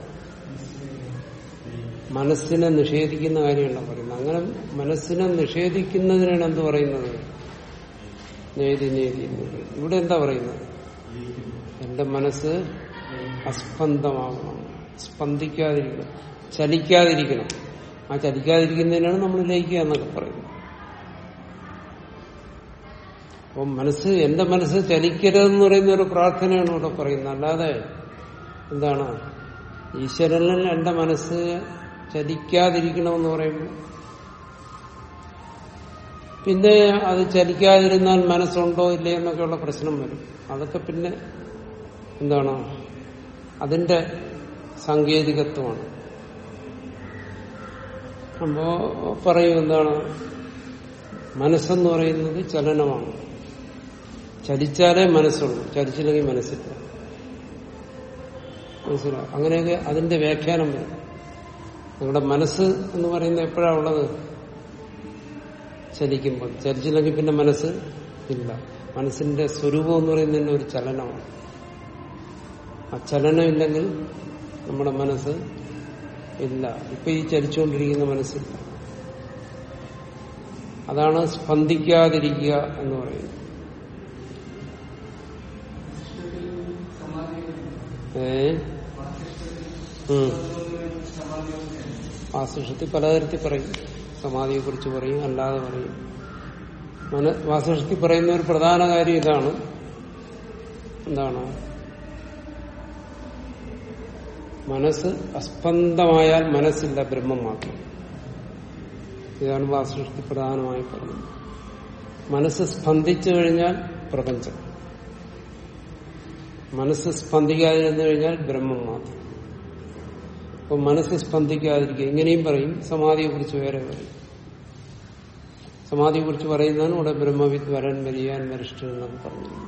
മനസ്സിനെ നിഷേധിക്കുന്ന കാര്യമല്ല പറയുന്നത് അങ്ങനെ മനസ്സിനെ നിഷേധിക്കുന്നതിനാണ് എന്ത് പറയുന്നത് നേതി നേതി എന്ന് പറയുന്നത് ഇവിടെ എന്താ പറയുന്നത് എന്റെ മനസ്സ് അസ്പന്ദമാകണം സ്പന്ദിക്കാതിരിക്കണം ചലിക്കാതിരിക്കണം ആ ചലിക്കാതിരിക്കുന്നതിനാണ് നമ്മൾ ലയിക്കുക എന്നൊക്കെ പറയുന്നത് അപ്പം മനസ്സ് എന്റെ മനസ്സ് ചലിക്കരുതെന്ന് പറയുന്ന ഒരു പ്രാർത്ഥനയാണ് ഇവിടെ പറയുന്നത് അല്ലാതെ എന്താണ് ഈശ്വരനിൽ എന്റെ മനസ്സ് ചലിക്കാതിരിക്കണമെന്ന് പറയുമ്പോൾ പിന്നെ അത് ചലിക്കാതിരുന്നാൽ മനസ്സുണ്ടോ ഇല്ലേ എന്നൊക്കെയുള്ള പ്രശ്നം വരും അതൊക്കെ പിന്നെ എന്താണ് അതിന്റെ സാങ്കേതികത്വമാണ് അപ്പോ പറയും എന്താണ് മനസ്സെന്ന് പറയുന്നത് ചലനമാണ് ചലിച്ചാലേ മനസ്സുള്ളൂ ചലിച്ചില്ലെങ്കിൽ മനസ്സില്ല മനസ്സിലാവും അങ്ങനെയൊക്കെ അതിന്റെ വ്യാഖ്യാനം വരും നിങ്ങളുടെ മനസ്സ് എന്ന് പറയുന്നത് എപ്പോഴാണ് ഉള്ളത് ചലിക്കുമ്പോൾ ചലിച്ചില്ലെങ്കിൽ പിന്നെ മനസ്സ് ഇല്ല മനസ്സിന്റെ സ്വരൂപം എന്ന് പറയുന്നതിന്റെ ഒരു ചലനമാണ് ആ ചലനമില്ലെങ്കിൽ നമ്മുടെ മനസ്സ് ഇല്ല ഇപ്പൊ ഈ ചലിച്ചുകൊണ്ടിരിക്കുന്ന മനസ്സില്ല അതാണ് സ്പന്ദിക്കാതിരിക്കുക എന്ന് പറയുന്നത് ഏ വാസ്തുഷത്തിൽ പലതരത്തിൽ പറയും സമാധിയെ കുറിച്ച് പറയും അല്ലാതെ പറയും മന വാസ്തുഷത്തിൽ പറയുന്ന ഒരു പ്രധാന കാര്യം ഇതാണ് എന്താണ് മനസ്സ് അസ്പന്ദമായാൽ മനസ്സില്ല ബ്രഹ്മം മാത്രം ഇതാണ് വാസ്തുഷത്തി പ്രധാനമായി പറയുന്നത് മനസ്സ് സ്പന്ദിച്ചു കഴിഞ്ഞാൽ പ്രപഞ്ചം മനസ്സ് സ്പന്ദിക്കാതിരുന്നു കഴിഞ്ഞാൽ ബ്രഹ്മം മാത്രം അപ്പൊ മനസ്സ് സ്പന്ദിക്കാതിരിക്കുക ഇങ്ങനെയും പറയും സമാധിയെ കുറിച്ച് വേറെ പറയും സമാധിയെ കുറിച്ച് പറയുന്നതാണ് ഇവിടെ ബ്രഹ്മവിദ് വരൻ വരിയാൻ വരിഷ്ഠൻ എന്നൊക്കെ പറഞ്ഞിരിക്കുന്നത്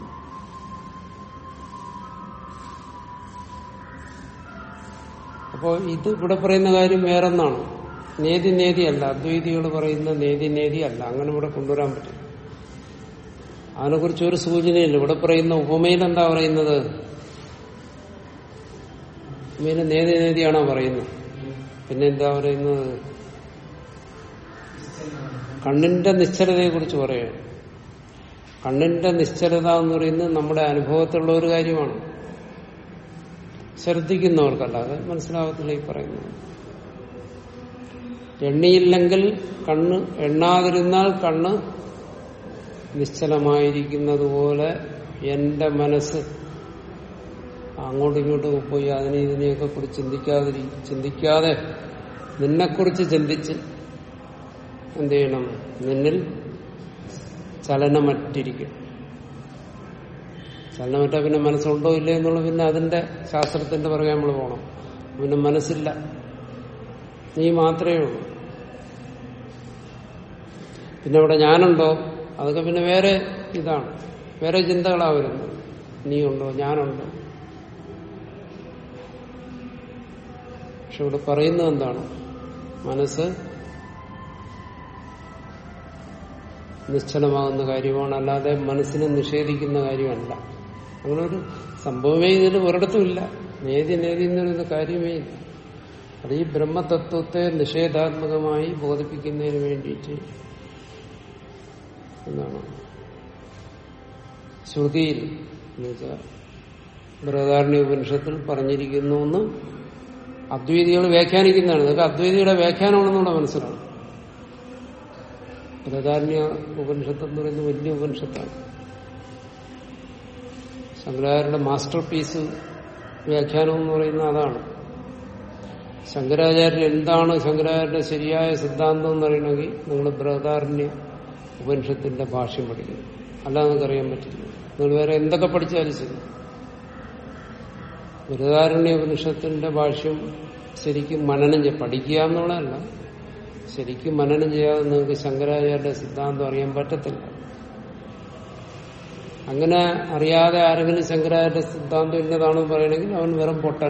അപ്പോ ഇത് ഇവിടെ പറയുന്ന കാര്യം വേറൊന്നാണ് നേതി നേതി അല്ല അദ്വൈതികൾ പറയുന്ന നേതി നേതി അല്ല അങ്ങനെ ഇവിടെ കൊണ്ടുവരാൻ പറ്റും അതിനെക്കുറിച്ച് ഒരു സൂചനയില്ല ഇവിടെ പറയുന്ന ഉപമയിൽ എന്താ പറയുന്നത് ഉപമയിൽ നേതി നേതിയാണോ പറയുന്നത് പിന്നെ എന്താ പറയുന്നത് കണ്ണിന്റെ നിശ്ചലതയെ കുറിച്ച് പറയുകയാണ് കണ്ണിന്റെ നിശ്ചലത എന്ന് പറയുന്നത് നമ്മുടെ അനുഭവത്തിലുള്ള ഒരു കാര്യമാണ് ശ്രദ്ധിക്കുന്നവർക്കല്ലാതെ മനസ്സിലാവത്തില്ല ഈ പറയുന്നത് എണ്ണിയില്ലെങ്കിൽ കണ്ണ് എണ്ണാതിരുന്നാൽ കണ്ണ് നിശ്ചലമായിരിക്കുന്നത് പോലെ എന്റെ മനസ്സ് അങ്ങോട്ടും ഇങ്ങോട്ടും പോയി അതിനെ ഇതിനെയൊക്കെ കുറിച്ച് ചിന്തിക്കാതിരി ചിന്തിക്കാതെ നിന്നെക്കുറിച്ച് ചിന്തിച്ച് എന്ത് ചെയ്യണം നിന്നിൽ ചലനമറ്റിരിക്കും ചലനമറ്റ പിന്നെ മനസ്സുണ്ടോ ഇല്ലേ എന്നുള്ള പിന്നെ അതിന്റെ ശാസ്ത്രത്തിന്റെ പുറകെ നമ്മൾ പോകണം പിന്നെ മനസ്സില്ല നീ മാത്രമേ ഉള്ളൂ പിന്നെ അവിടെ ഞാനുണ്ടോ അതൊക്കെ പിന്നെ വേറെ ഇതാണ് വേറെ ചിന്തകളാ വരുന്നത് നീ ഉണ്ടോ ഞാനുണ്ടോ പക്ഷെ ഇവിടെ പറയുന്നത് എന്താണ് മനസ്സ് നിശ്ചലമാകുന്ന കാര്യമാണ് അല്ലാതെ മനസ്സിനെ നിഷേധിക്കുന്ന കാര്യമല്ല അങ്ങനെ ഒരു സംഭവമേ ഇതിൽ ഒരിടത്തുമില്ല നേതി നേതി എന്ന് പറയുന്ന കാര്യമേ ഇല്ല അത് ഈ ബ്രഹ്മതത്വത്തെ നിഷേധാത്മകമായി ബോധിപ്പിക്കുന്നതിന് വേണ്ടിയിട്ട് എന്താണ് ശ്രുതിയിൽ എന്നുവെച്ചാൽ ബൃഹദാരണ്യ ഉപനിഷത്തിൽ പറഞ്ഞിരിക്കുന്നു എന്ന് അദ്വൈതികൾ വ്യാഖ്യാനിക്കുന്നതാണ് ഇതൊക്കെ അദ്വൈതിയുടെ വ്യാഖ്യാനമാണെന്നുള്ള മനസ്സിലാണ് ബൃഹദാരണ്യ ഉപനിഷത്ത് എന്ന് പറയുന്നത് വലിയ ഉപനിഷത്താണ് ശങ്കരാചാര്യരുടെ മാസ്റ്റർ പീസ് വ്യാഖ്യാനം എന്ന് പറയുന്ന അതാണ് ശങ്കരാചാര്യർ എന്താണ് ശങ്കരാചാര്യരുടെ ശരിയായ സിദ്ധാന്തം എന്ന് അറിയണമെങ്കിൽ നിങ്ങൾ ബൃഹദാരണ്യ ഉപനിഷത്തിന്റെ ഭാഷ്യം പഠിക്കണം അല്ലാതെ നിങ്ങൾക്ക് അറിയാൻ പറ്റില്ല നിങ്ങൾ വേറെ എന്തൊക്കെ പഠിച്ചാലും ശരി ബൃഹദാരണ്യ ഉപനിഷത്തിന്റെ ഭാഷ്യം ശരിക്കും മനനം ചെയ്യ പഠിക്കുക എന്നുള്ളതല്ല ശരിക്കും മനനം ചെയ്യാതെ നിങ്ങൾക്ക് ശങ്കരാചാര്യരുടെ സിദ്ധാന്തം അറിയാൻ പറ്റത്തില്ല അങ്ങനെ അറിയാതെ ആരെങ്കിലും ശങ്കരാചാര്യ സിദ്ധാന്തം ഇന്നതാണെന്ന് പറയണമെങ്കിൽ അവൻ വെറും പൊട്ടൻ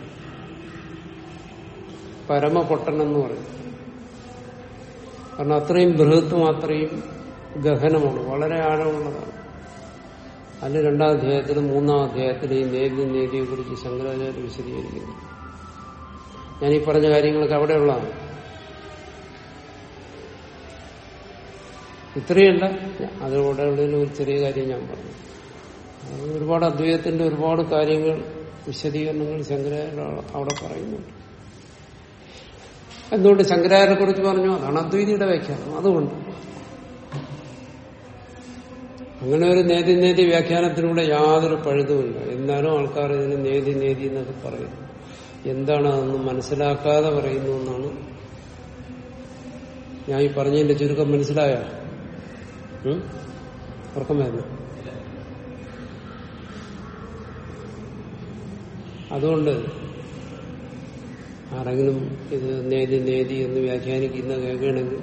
പരമ പൊട്ടൻ എന്ന് പറയും കാരണം അത്രയും ബൃഹത്തും അത്രയും ഗഹനമാണ് വളരെ ആഴമുള്ളതാണ് അതിൽ രണ്ടാം അധ്യായത്തിലും മൂന്നാം അധ്യായത്തിലും ഈ നേതി നേതിയെ കുറിച്ച് ശങ്കരാചാര്യ വിശദീകരിക്കുന്നു ഞാൻ ഈ പറഞ്ഞ കാര്യങ്ങളൊക്കെ അവിടെയുള്ളതാണ് ഇത്രയല്ല അതിലൂടെ ഉള്ളതിൽ ഒരു ചെറിയ കാര്യം ഞാൻ പറഞ്ഞു അത് ഒരുപാട് അദ്വൈതത്തിന്റെ ഒരുപാട് കാര്യങ്ങൾ വിശദീകരണങ്ങൾ ശങ്കരാചാര്യ അവിടെ പറയുന്നുണ്ട് എന്തുകൊണ്ട് ശങ്കരാചാര്യെ കുറിച്ച് പറഞ്ഞു അതാണ് അദ്വൈതിയുടെ വ്യാഖ്യാനം അതുകൊണ്ട് അങ്ങനെ ഒരു നേതി നേതി വ്യാഖ്യാനത്തിലൂടെ യാതൊരു പഴുതുമില്ല എന്നാലും ആൾക്കാർ ഇതിന് നേതി നേതി എന്നൊക്കെ പറയുന്നു എന്താണ് അതൊന്നും മനസ്സിലാക്കാതെ പറയുന്നു എന്നാണ് ഞാൻ ഈ പറഞ്ഞതിന്റെ ചുരുക്കം മനസ്സിലായോ ഉം? ഉറക്കം വരുന്നു അതുകൊണ്ട് ആരെങ്കിലും ഇത് നേതി നേതി എന്ന് വ്യാഖ്യാനിക്കുന്ന കേൾക്കുകയാണെങ്കിൽ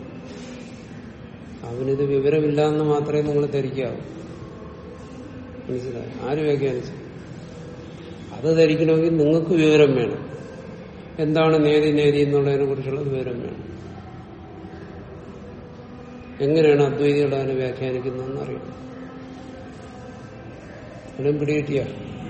അവനിത് വിവരമില്ല എന്ന് മാത്രമേ നിങ്ങൾ ധരിക്കാവൂ മനസ്സിലായി ആര് വ്യാഖ്യാനിച്ചു അത് ധരിക്കണമെങ്കിൽ നിങ്ങൾക്ക് വിവരം വേണം എന്താണ് നേതി നേതി എന്നുള്ളതിനെ കുറിച്ചുള്ള വിവരം വേണം എങ്ങനെയാണ് അദ്വൈതികൾ അതിനെ വ്യാഖ്യാനിക്കുന്നതെന്ന് അറിയണം ഇവിടെ പിടികിട്ടിയ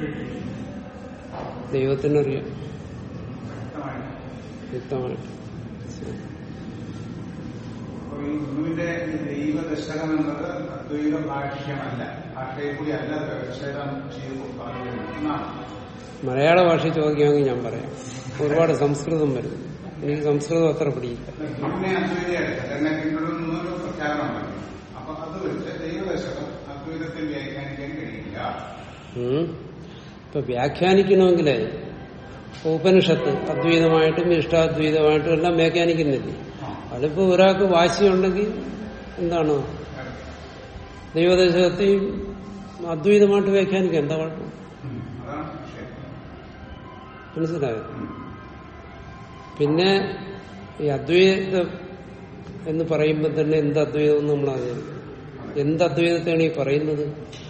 ദൈവത്തിനറിയാം വ്യക്തമായിട്ട് വ്യക്തമായിട്ട് ശരി. അപ്പോൾ ഈ ഗുരുവിന്റെ ഈ ദൈവദശകം എന്നത് അദ്വൈത ഭാഷ്യമല്ല ഭാഷയെ കൂടി അല്ല ദശകം ചെയ്ത് പറഞ്ഞു എന്നാണ് മലയാള ഭാഷ ചോദിക്കാമെങ്കിൽ ഞാൻ പറയാം ഒരുപാട് സംസ്കൃതം വരും എനിക്ക് സംസ്കൃതം അത്ര പിടിയില്ല ഗുരുവിനെ അദ്വൈതയല്ല എന്നെ പിന്തുടരുന്നൊരു പ്രഖ്യാപനം പറഞ്ഞു അപ്പൊ അത് വെച്ച് ദൈവദശകം അദ്വൈതത്തിൽ വ്യാഖ്യാനിക്കാൻ കഴിയില്ല ഉം. ഇപ്പൊ വ്യാഖ്യാനിക്കണമെങ്കിലേ ഉപനിഷത്ത് അദ്വൈതമായിട്ടും ഇഷ്ടാദ്വൈതമായിട്ടും എല്ലാം വ്യാഖ്യാനിക്കുന്നില്ലേ അതിപ്പോ ഒരാൾക്ക് വാശിയുണ്ടെങ്കിൽ എന്താണ് ദൈവദേശത്തെയും അദ്വൈതമായിട്ട് വ്യാഖ്യാനിക്കാം എന്താ കുഴപ്പം ഉം. അതാണ് വിഷയം മനസ്സിലായോ ഉം. പിന്നെ ഈ അദ്വൈതം എന്ന് പറയുമ്പോൾ തന്നെ എന്ത് അദ്വൈതം എന്ന് നമ്മൾ അറിയാം എന്ത് അദ്വൈതത്തെയാണ് ഈ പറയുന്നത്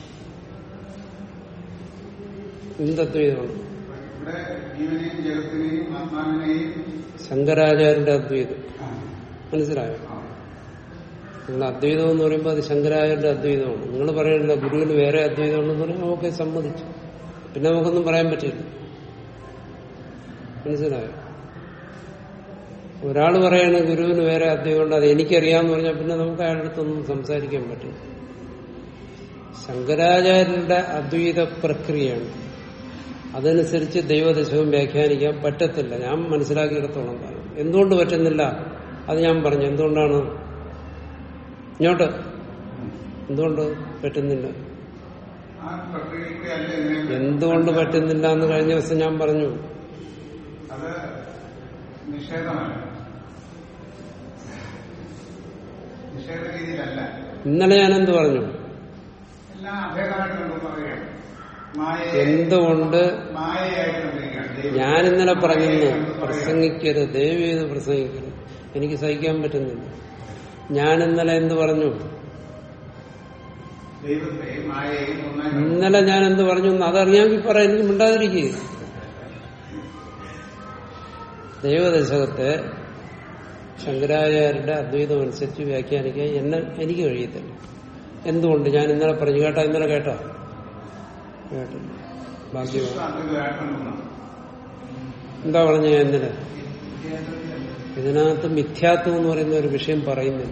എന്ത് അദ്വൈതമാണ് ഇവിടെ ജീവനെയും ജഗത്തിനെയും ആത്മാവിനെയും ശങ്കരാചാര്യരുടെ അദ്വൈതം ആ, മനസ്സിലായോ ആ, നിങ്ങൾ അദ്വൈതം എന്ന് പറയുമ്പോൾ അത് ശങ്കരാചാര്യരുടെ അദ്വൈതമാണ് നിങ്ങൾ പറയണില്ല ഗുരുവിന് വേറെ അദ്വൈതം ഉണ്ടെന്ന് പറഞ്ഞാൽ നമുക്ക് സമ്മതിച്ചു പിന്നെ നമുക്കൊന്നും പറയാൻ പറ്റില്ല മനസ്സിലായോ ഒരാൾ പറയണ ഗുരുവിന് വേറെ അദ്വൈതം ഉണ്ട് അത് എനിക്കറിയാമെന്ന് പറഞ്ഞാൽ പിന്നെ നമുക്ക് അയാളുടെ അടുത്തൊന്നും സംസാരിക്കാൻ പറ്റില്ല ശങ്കരാചാര്യരുടെ അദ്വൈത പ്രക്രിയയാണ് അതനുസരിച്ച് ദൈവദശവും വ്യാഖ്യാനിക്കാൻ പറ്റത്തില്ല ഞാൻ മനസ്സിലാക്കിയിടത്തോളം കാലം എന്തുകൊണ്ട് പറ്റുന്നില്ല അത് ഞാൻ പറഞ്ഞു എന്തുകൊണ്ടാണ് ഇങ്ങോട്ട് എന്തുകൊണ്ട് പറ്റുന്നില്ല ആ പ്രക്രിയയിൽ കൂടി അല്ല ഇതിനെ എന്തുകൊണ്ട് പറ്റുന്നില്ല എന്ന് കഴിഞ്ഞ ദിവസം ഞാൻ പറഞ്ഞു അത് നിഷേധമല്ല നിഷേധ രീതിയിലല്ല ഇന്നലെ ഞാൻ എന്ത് പറഞ്ഞു എല്ലാം അഭേദമായിട്ട് നമ്മൾ പറയുകയാണ് മായയെ എന്തുകൊണ്ട് മായയായിട്ട് കണ്ടിരിക്കുകയാണ് ദൈവം. ഞാൻ ഇന്നലെ പറഞ്ഞെന്ന് മായയെ കണ്ട് പറയുകയാണ്. പ്രസംഗിക്കരുത് ദയവ് ചെയ്ത് പ്രസംഗിക്കരുത് എനിക്ക് സഹിക്കാൻ പറ്റുന്നില്ല ഞാൻ ഇന്നലെ എന്ത് പറഞ്ഞു ദൈവത്തെ മായയെ ഒന്നായി കണ്ടു. ഇന്നലെ ഞാൻ എന്ത് പറഞ്ഞു എന്ന് അതറിയാമെങ്കിൽ പറ എനിക്ക് മിണ്ടാതിരിക്കുക ദൈവദശകത്തെ ശങ്കരാചാര്യരുടെ അദ്വൈതം അനുസരിച്ച് വ്യാഖ്യാനിക്കാൻ എന്നെ എനിക്ക് കഴിയത്തില്ല എന്തുകൊണ്ട് ഞാൻ ഇന്നലെ പറഞ്ഞു കേട്ടോ ഇന്നലെ കേട്ടോ കേട്ടില്ല ഭാഗ്യമാണ് അദ്വൈതമായിട്ടുണ്ടെന്നാണ്. എന്താ പറഞ്ഞ ഞാൻ ഇന്നലെ ഇതിനകത്ത് മിഥ്യാത്വം എന്ന് പറയുന്ന ഒരു വിഷയം പറയുന്നില്ല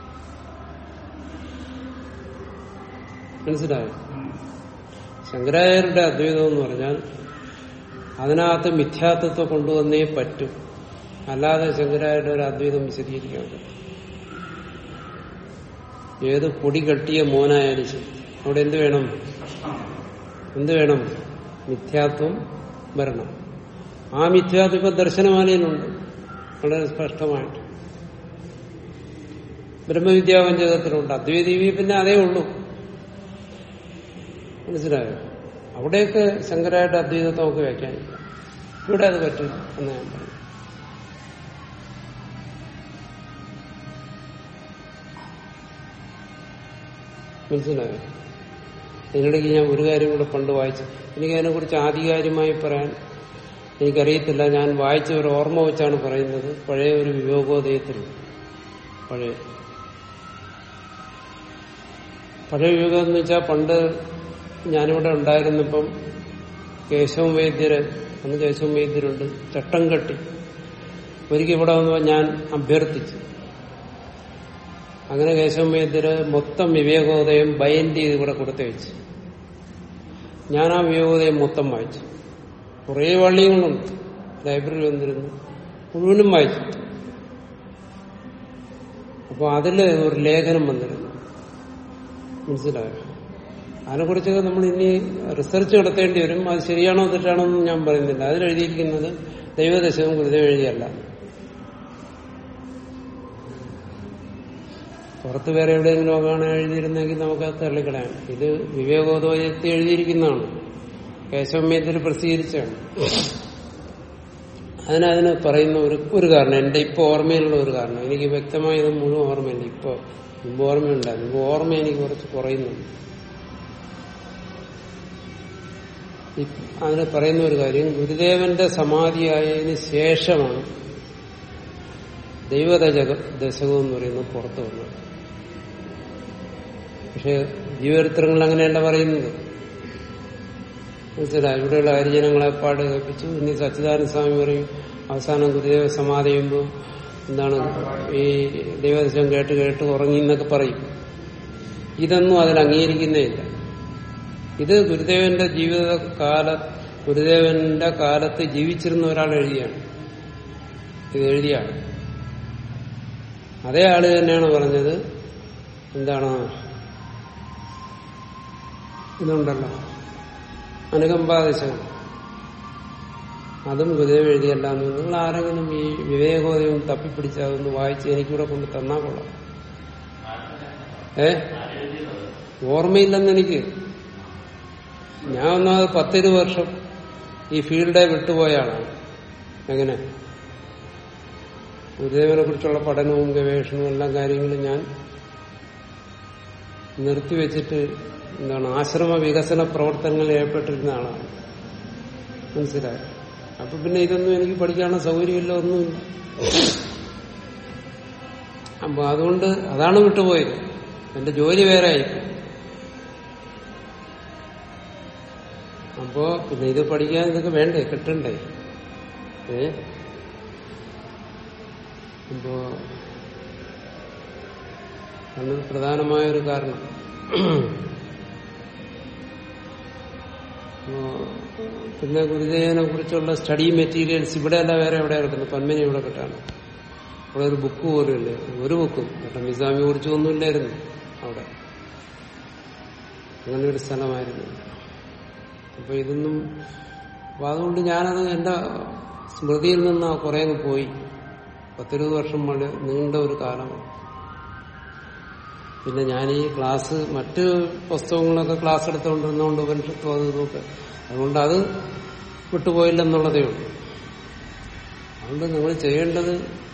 മനസ്സിലായോ ഉം. ശങ്കരാചാര്യരുടെ അദ്വൈതം എന്ന് പറഞ്ഞാൽ അതിനകത്ത് മിഥ്യാത്വത്തെ കൊണ്ടുവന്നേ പറ്റും അല്ലാതെ ശങ്കരാചാര്യരുടെ ഒരു അദ്വൈതം വിശദീകരിക്കാൻ പറ്റും ഏത് പൊടി കെട്ടിയ മോനായാലും ശരി അവിടെ എന്ത് വേണം പ്രശ്നമാണ്. എന്ത് വേണം മിഥ്യാത്വം വരണം ആ മിഥ്യാത്വം ഇപ്പൊ ദർശനമാലയിലുണ്ട് വളരെ സ്പഷ്ടമായിട്ട് ബ്രഹ്മവിദ്യാപഞ്ചകത്തിലുണ്ട് അദ്വൈതീവി പിന്നെ അതേ ഉള്ളൂ മനസ്സിലായോ അവിടെയൊക്കെ ശങ്കരായിട്ട് അദ്വൈതത്തെ നമുക്ക് വ്യാഖ്യാനിക്കാം ഇവിടെ അത് പറ്റില്ല എന്ന് ഞാൻ പറഞ്ഞു മനസ്സിലായോ ഇതിനിടയ്ക്ക് ഞാൻ ഒരു കാര്യം കൂടെ പണ്ട് വായിച്ചു എനിക്ക് അതിനെക്കുറിച്ച് ആധികാരികമായി പറയാൻ എനിക്കറിയത്തില്ല ഞാൻ വായിച്ച ഒരു ഓർമ്മ വെച്ചാണ് പറയുന്നത് പഴയ ഒരു വിവേകോദയത്തിൽ പഴയ പഴയ വിവേകം എന്ന് വെച്ചാൽ പണ്ട് ഞാനിവിടെ ഉണ്ടായിരുന്നപ്പം കേശവ വൈദ്യര് അന്ന് കേശവ വൈദ്യരുണ്ട് ചട്ടം കെട്ടി ഒരിക്കൽ ഇവിടെ വന്നപ്പോൾ ഞാൻ അഭ്യർത്ഥിച്ചു അങ്ങനെ കേശവ വൈദ്യര് മൊത്തം വിവേകോദയം ബൈൻഡ് ചെയ്ത് ഇവിടെ കൊടുത്തയച്ചു ഞാൻ ആ വിവേകോദയം മൊത്തം വായിച്ചു കുറേ വള്ളികളുണ്ട് ലൈബ്രറിയിൽ വന്നിരുന്നു മുഴുവനും വായിച്ചു അപ്പോൾ അതിൽ ഒരു ലേഖനം വന്നിരുന്നു മനസ്സിലായോ അതിനെക്കുറിച്ചൊക്കെ നമ്മൾ ഇനി റിസർച്ച് നടത്തേണ്ടി വരും അത് ശരിയാണോ തെറ്റാണോ എന്ന് ഞാൻ പറയുന്നില്ല അതിലെഴുതിയിരിക്കുന്നത് ദൈവദശകം ഗുരുദേവ എഴുതിയല്ല പുറത്ത് വേറെ എവിടെയെങ്കിലും ഒക്കെ എഴുതിയിരുന്നെങ്കിൽ നമുക്കത് തള്ളിക്കളയാം ഇത് വിവേകോദയത്തിൽ എഴുതിയിരിക്കുന്നതാണ് കേശവമേന്ദ്ര പ്രസിദ്ധീകരിച്ചാണ് അതിനതിന് പറയുന്ന ഒരു ഒരു കാരണം എന്റെ ഇപ്പൊ ഓർമ്മയിലുള്ള ഒരു കാരണം എനിക്ക് വ്യക്തമായി ഇത് മുഴുവൻ ഓർമ്മയില്ല ഇപ്പൊ മുമ്പ് ഓർമ്മയുണ്ടായിരുന്നു മുമ്പ് ഓർമ്മ എനിക്ക് കുറച്ച് കുറയുന്നുണ്ട് ഇ- അതിന് പറയുന്ന ഒരു കാര്യം ഗുരുദേവന്റെ സമാധിയായതിനു ശേഷമാണ് ദൈവദശക ദശകം എന്ന് പറയുന്നത് പുറത്തു വന്നത് പക്ഷെ ജീവചരിത്രങ്ങൾ അങ്ങനെയല്ല പറയുന്നത് മനസ്സിലായി ഇവിടെയുള്ള ഹരിജനങ്ങളെ പാട് കേൾപ്പിച്ചു ഇനി സച്ചിദാനന്ദ സ്വാമി പറയും അവസാനം ഗുരുദേവ സമാധി ചെയ്യുമ്പോൾ എന്താണ് ഈ ദൈവദശം കേട്ട് കേട്ട് ഉറങ്ങി എന്നൊക്കെ പറയും ഇതൊന്നും അതിൽ അംഗീകരിക്കുന്നേ ഇല്ല ഇത് ഗുരുദേവന്റെ ജീവിതകാല ഗുരുദേവന്റെ കാലത്ത് ജീവിച്ചിരുന്ന ഒരാൾ എഴുതിയാണ് ഇത് എഴുതിയാണ് അതേ ആള് തന്നെയാണ് പറഞ്ഞത് എന്താണ് ഇതുണ്ടല്ലോ അനുകമ്പാദശകം അതും ഗുരുദേവ് എഴുതിയല്ല എന്ന് നിങ്ങൾ ആരെങ്കിലും ഈ വിവേകോദയം തപ്പിപ്പിടിച്ച് അതൊന്ന് വായിച്ച് എനിക്കൂടെ കൊണ്ട് തന്നാ കൊള്ളാം ഏ ഓർമ്മയില്ലെന്ന് എനിക്ക് ഞാൻ ഒന്നാമത് പത്തിരു വർഷം ഈ ഫീൽഡെ വിട്ടുപോയ ആളാണ് എങ്ങനെ ഗുരുദേവനെ കുറിച്ചുള്ള പഠനവും ഗവേഷണവും എല്ലാ കാര്യങ്ങളും ഞാൻ നിർത്തിവെച്ചിട്ട് എന്താണ് ആശ്രമ വികസന പ്രവർത്തനങ്ങളിൽ ഏർപ്പെട്ടിരുന്ന ആളാണ് മനസ്സിലായി അപ്പൊ പിന്നെ ഇതൊന്നും എനിക്ക് പഠിക്കാനുള്ള സൗകര്യമില്ല ഒന്നുമില്ല അപ്പൊ അതുകൊണ്ട് അതാണ് വിട്ടുപോയത് എന്റെ ജോലി വേറെ ആയിപ്പോയി അപ്പോ പിന്നെ ഇത് പഠിക്കാൻ ഇതൊക്കെ വേണ്ടേ കിട്ടണ്ടേ ഏ അപ്പോ അതൊരു പ്രധാനമായ ഒരു കാരണം അപ്പോ പിന്നെ ഗുരുദേവനെ കുറിച്ചുള്ള സ്റ്റഡി മെറ്റീരിയൽസ് ഇവിടെ അല്ല വേറെ എവിടെ കിട്ടുന്നത് പന്മനി ഇവിടെ കിട്ടാണ് അവിടെ ഒരു ബുക്ക് പോലും ഇല്ല ഒരു ബുക്കും കേട്ടോ നിസാമിയെ കുറിച്ച് ഒന്നുമില്ലായിരുന്നു അവിടെ അങ്ങനെ ഒരു സ്ഥലമായിരുന്നു അപ്പൊ ഇതൊന്നും അപ്പൊ അതുകൊണ്ട് ഞാനത് എന്റെ സ്മൃതിയിൽ നിന്ന് കുറെ അങ്ങ് പോയി പത്തിരുപത് വർഷം മഴ നീണ്ട ഒരു കാലമാണ് പിന്നെ ഞാൻ ഈ ക്ലാസ് മറ്റ് പുസ്തകങ്ങളൊക്കെ ക്ലാസ് എടുത്തുകൊണ്ടിരുന്നതുകൊണ്ട് ഉപനിഷത്തും അത് ഇതൊക്കെ അതുകൊണ്ട് അത് വിട്ടുപോയില്ലെന്നുള്ളതേ ഉള്ളൂ അതുകൊണ്ട് നിങ്ങൾ ചെയ്യേണ്ടത്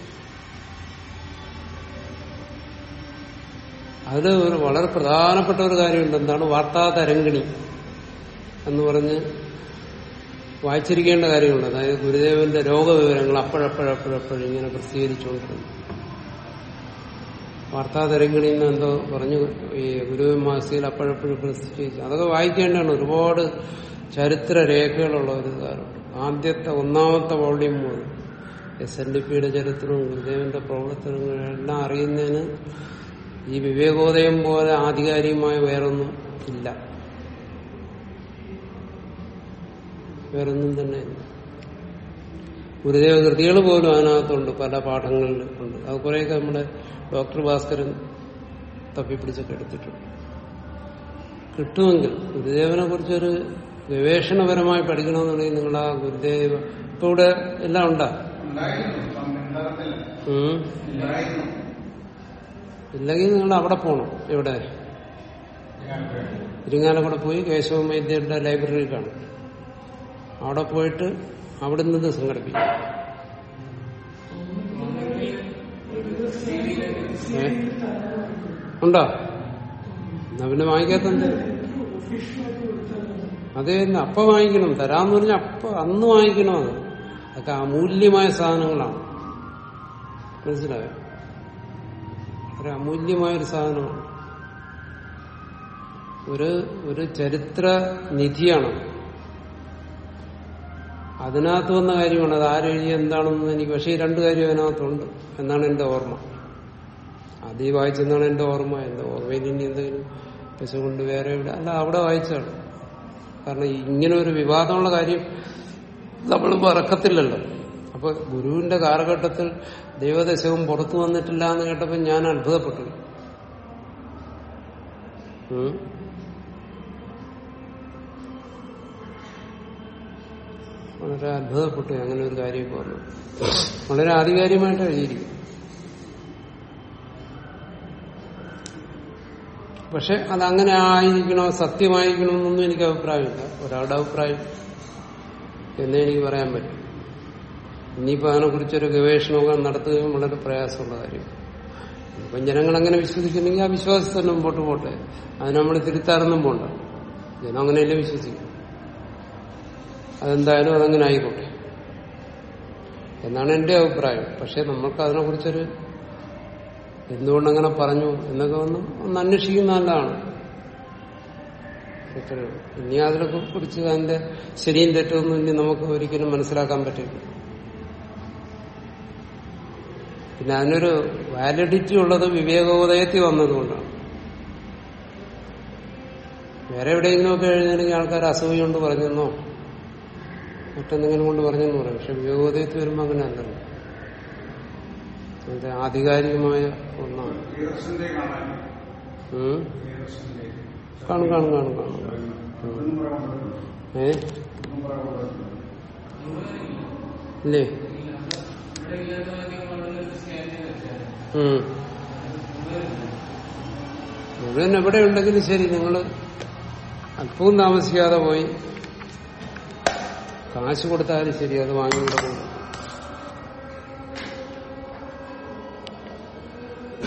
അതിൽ ഒരു വളരെ പ്രധാനപ്പെട്ട ഒരു കാര്യമുണ്ട് എന്താണ് വാർത്താ തരംഗിണി എന്ന് പറഞ്ഞ് വായിച്ചിരിക്കേണ്ട കാര്യമുണ്ട് അതായത് ഗുരുദേവന്റെ രോഗവിവരങ്ങൾ അപ്പോഴപ്പോഴപ്പോഴപ്പോഴും ഇങ്ങനെ പ്രസിദ്ധീകരിച്ചുകൊണ്ടിരുന്നു വാർത്താ തരംഗിണി എന്ന് എന്തോ പറഞ്ഞു ഈ ഗുരുവൻ മാസികയിൽ അപ്പോഴപ്പോഴും പ്രസിദ്ധീകരിച്ചു അതൊക്കെ വായിക്കേണ്ടതാണ് ഒരുപാട് ചരിത്ര രേഖകളുള്ള ഒരു കാലമുണ്ട് ആദ്യത്തെ ഒന്നാമത്തെ വോള്യം മുതൽ എസ് എൻ ഡി പിയുടെ ചരിത്രവും ഗുരുദേവന്റെ പ്രവർത്തനങ്ങളും എല്ലാം അറിയുന്നതിന് ഈ വിവേകോദയം പോലെ ആധികാരികമായ വേറൊന്നും ഇല്ല വേറൊന്നും തന്നെ ഇല്ല ഗുരുദേവ കൃതികൾ പോലും അതിനകത്തുണ്ട് പല പാഠങ്ങളിൽ ഉണ്ട് അത് കുറേയൊക്കെ നമ്മുടെ ഡോക്ടർ ഭാസ്കരൻ തപ്പിപ്പിടിച്ചൊക്കെ എടുത്തിട്ടുണ്ട് കിട്ടുമെങ്കിൽ ഗുരുദേവനെ കുറിച്ചൊരു ഗവേഷണപരമായി പഠിക്കണമെന്നുണ്ടെങ്കിൽ നിങ്ങൾ ആ ഗുരുദേവ ഇപ്പൊ ഇവിടെ എല്ലാം ഉണ്ടാ ഉണ്ടായിരുന്നു ഇപ്പം കേരളത്തില് ഉം. ഉണ്ടായിരുന്നു ഇല്ലെങ്കിൽ നിങ്ങൾ അവിടെ പോകണം എവിടെ ഇരിങ്ങാലക്കുട പോയി കേശവ വൈദ്യരുടെ ലൈബ്രറി കാണും അവിടെ പോയിട്ട് അവിടെ നിന്ന് സംഘടിപ്പിക്കും ഏ? ഉണ്ടോ എന്നാ പിന്നെ വാങ്ങിക്കാത്തത് അതേ തന്നെ അപ്പ വാങ്ങിക്കണം തരാന്ന് പറഞ്ഞാൽ അപ്പ അന്ന് വാങ്ങിക്കണം അത് അതൊക്കെ അമൂല്യമായ സാധനങ്ങളാണ് മനസ്സിലായോ ഒരു അമൂല്യമായൊരു സാധനമാണ് ഒരു ഒരു ചരിത്ര നിധിയാണ് അതിനകത്ത് വന്ന കാര്യമാണ് അത് ആരെഴുതി എന്താണെന്ന് എനിക്ക് പക്ഷേ ഈ രണ്ട് കാര്യം അതിനകത്തുണ്ട് എന്നാണ് എന്റെ ഓർമ്മ അത് ഈ വായിച്ചെന്നാണ് എന്റെ ഓർമ്മ എന്റെ ഓർമ്മയിൽ ഇനി എന്തെങ്കിലും പശ കൊണ്ട് വേറെ ഇവിടെ അല്ല അവിടെ വായിച്ചാണ് കാരണം ഇങ്ങനെ ഒരു വിവാദമുള്ള കാര്യം നമ്മൾ മറക്കത്തില്ലല്ലോ അപ്പൊ ഗുരുവിന്റെ കാലഘട്ടത്തിൽ ദൈവദശകം പുറത്തു വന്നിട്ടില്ല എന്ന് കേട്ടപ്പോൾ ഞാൻ അത്ഭുതപ്പെട്ടു ഉം. വളരെ അത്ഭുതപ്പെട്ടു അങ്ങനെ ഒരു കാര്യമൊക്കെ വന്നു വളരെ ആധികാരികമായിട്ട് എഴുതിയിരിക്കും പക്ഷെ അതങ്ങനെ ആയിരിക്കണോ സത്യമായിരിക്കണോ എന്നൊന്നും എനിക്ക് അഭിപ്രായമില്ല ഒരാളുടെ അഭിപ്രായം എന്നേ എനിക്ക് പറയാൻ പറ്റും ഇനിയിപ്പോ അതിനെക്കുറിച്ചൊരു ഗവേഷണമൊക്കെ നടത്തുകയും വളരെ പ്രയാസമുള്ള കാര്യം ഇപ്പം ജനങ്ങൾ അങ്ങനെ വിശ്വസിക്കുന്നെങ്കിൽ ആ വിശ്വാസത്തിൽ തന്നെ മുമ്പോട്ട് പോട്ടെ അതിന് നമ്മൾ തിരുത്താറൊന്നും പോണ്ട ജനം അങ്ങനെയല്ലേ വിശ്വസിക്കും അതെന്തായാലും അതങ്ങനെ ആയിക്കോട്ടെ എന്നാണ് എന്റെ അഭിപ്രായം പക്ഷെ നമ്മൾക്ക് അതിനെക്കുറിച്ചൊരു എന്തുകൊണ്ടങ്ങനെ പറഞ്ഞു എന്നൊക്കെ ഒന്ന് ഒന്ന് അന്വേഷിക്കുന്ന നല്ലതാണ് ഇത്രയേ ഉള്ളൂ. ഇനി അതിനെ കുറിച്ച് അതിന്റെ ശരിയും തെറ്റൊന്നും ഇനി നമുക്ക് ഒരിക്കലും മനസ്സിലാക്കാൻ പറ്റില്ല പിന്നെ അതിനൊരു വാലിഡിറ്റി ഉള്ളത് വിവേകോദയത്തിൽ വന്നതുകൊണ്ടാണ് വേറെ എവിടെയെങ്കിലുമൊക്കെ എഴുതണമെങ്കിൽ ആൾക്കാർ അസൂയ കൊണ്ട് പറഞ്ഞെന്നോ മറ്റെന്തെങ്കിലും കൊണ്ട് പറഞ്ഞെന്ന് പറയും പക്ഷെ വിവേകോദയത്തിൽ വരുമ്പോൾ അങ്ങനെ അല്ലല്ലോ അത് ആധികാരികമായ ഒന്നാണ് പ്രിയദർശന്റെ കാണാൻ ഉം. പ്രിയദർശന്റെ കാണും കാണും കാണും കാണും ഒന്നും പറയാൻ പറ്റില്ല. ഏ ഒന്നും പറയാൻ പറ്റില്ല. ഇല്ലേ ഉം. മുഴുവൻ എവിടെ ഉണ്ടെങ്കിലും ശരി നിങ്ങൾ അല്പവും താമസിക്കാതെ പോയി കാശ് കൊടുത്താലും ശരി അത് വാങ്ങിക്കൊണ്ടു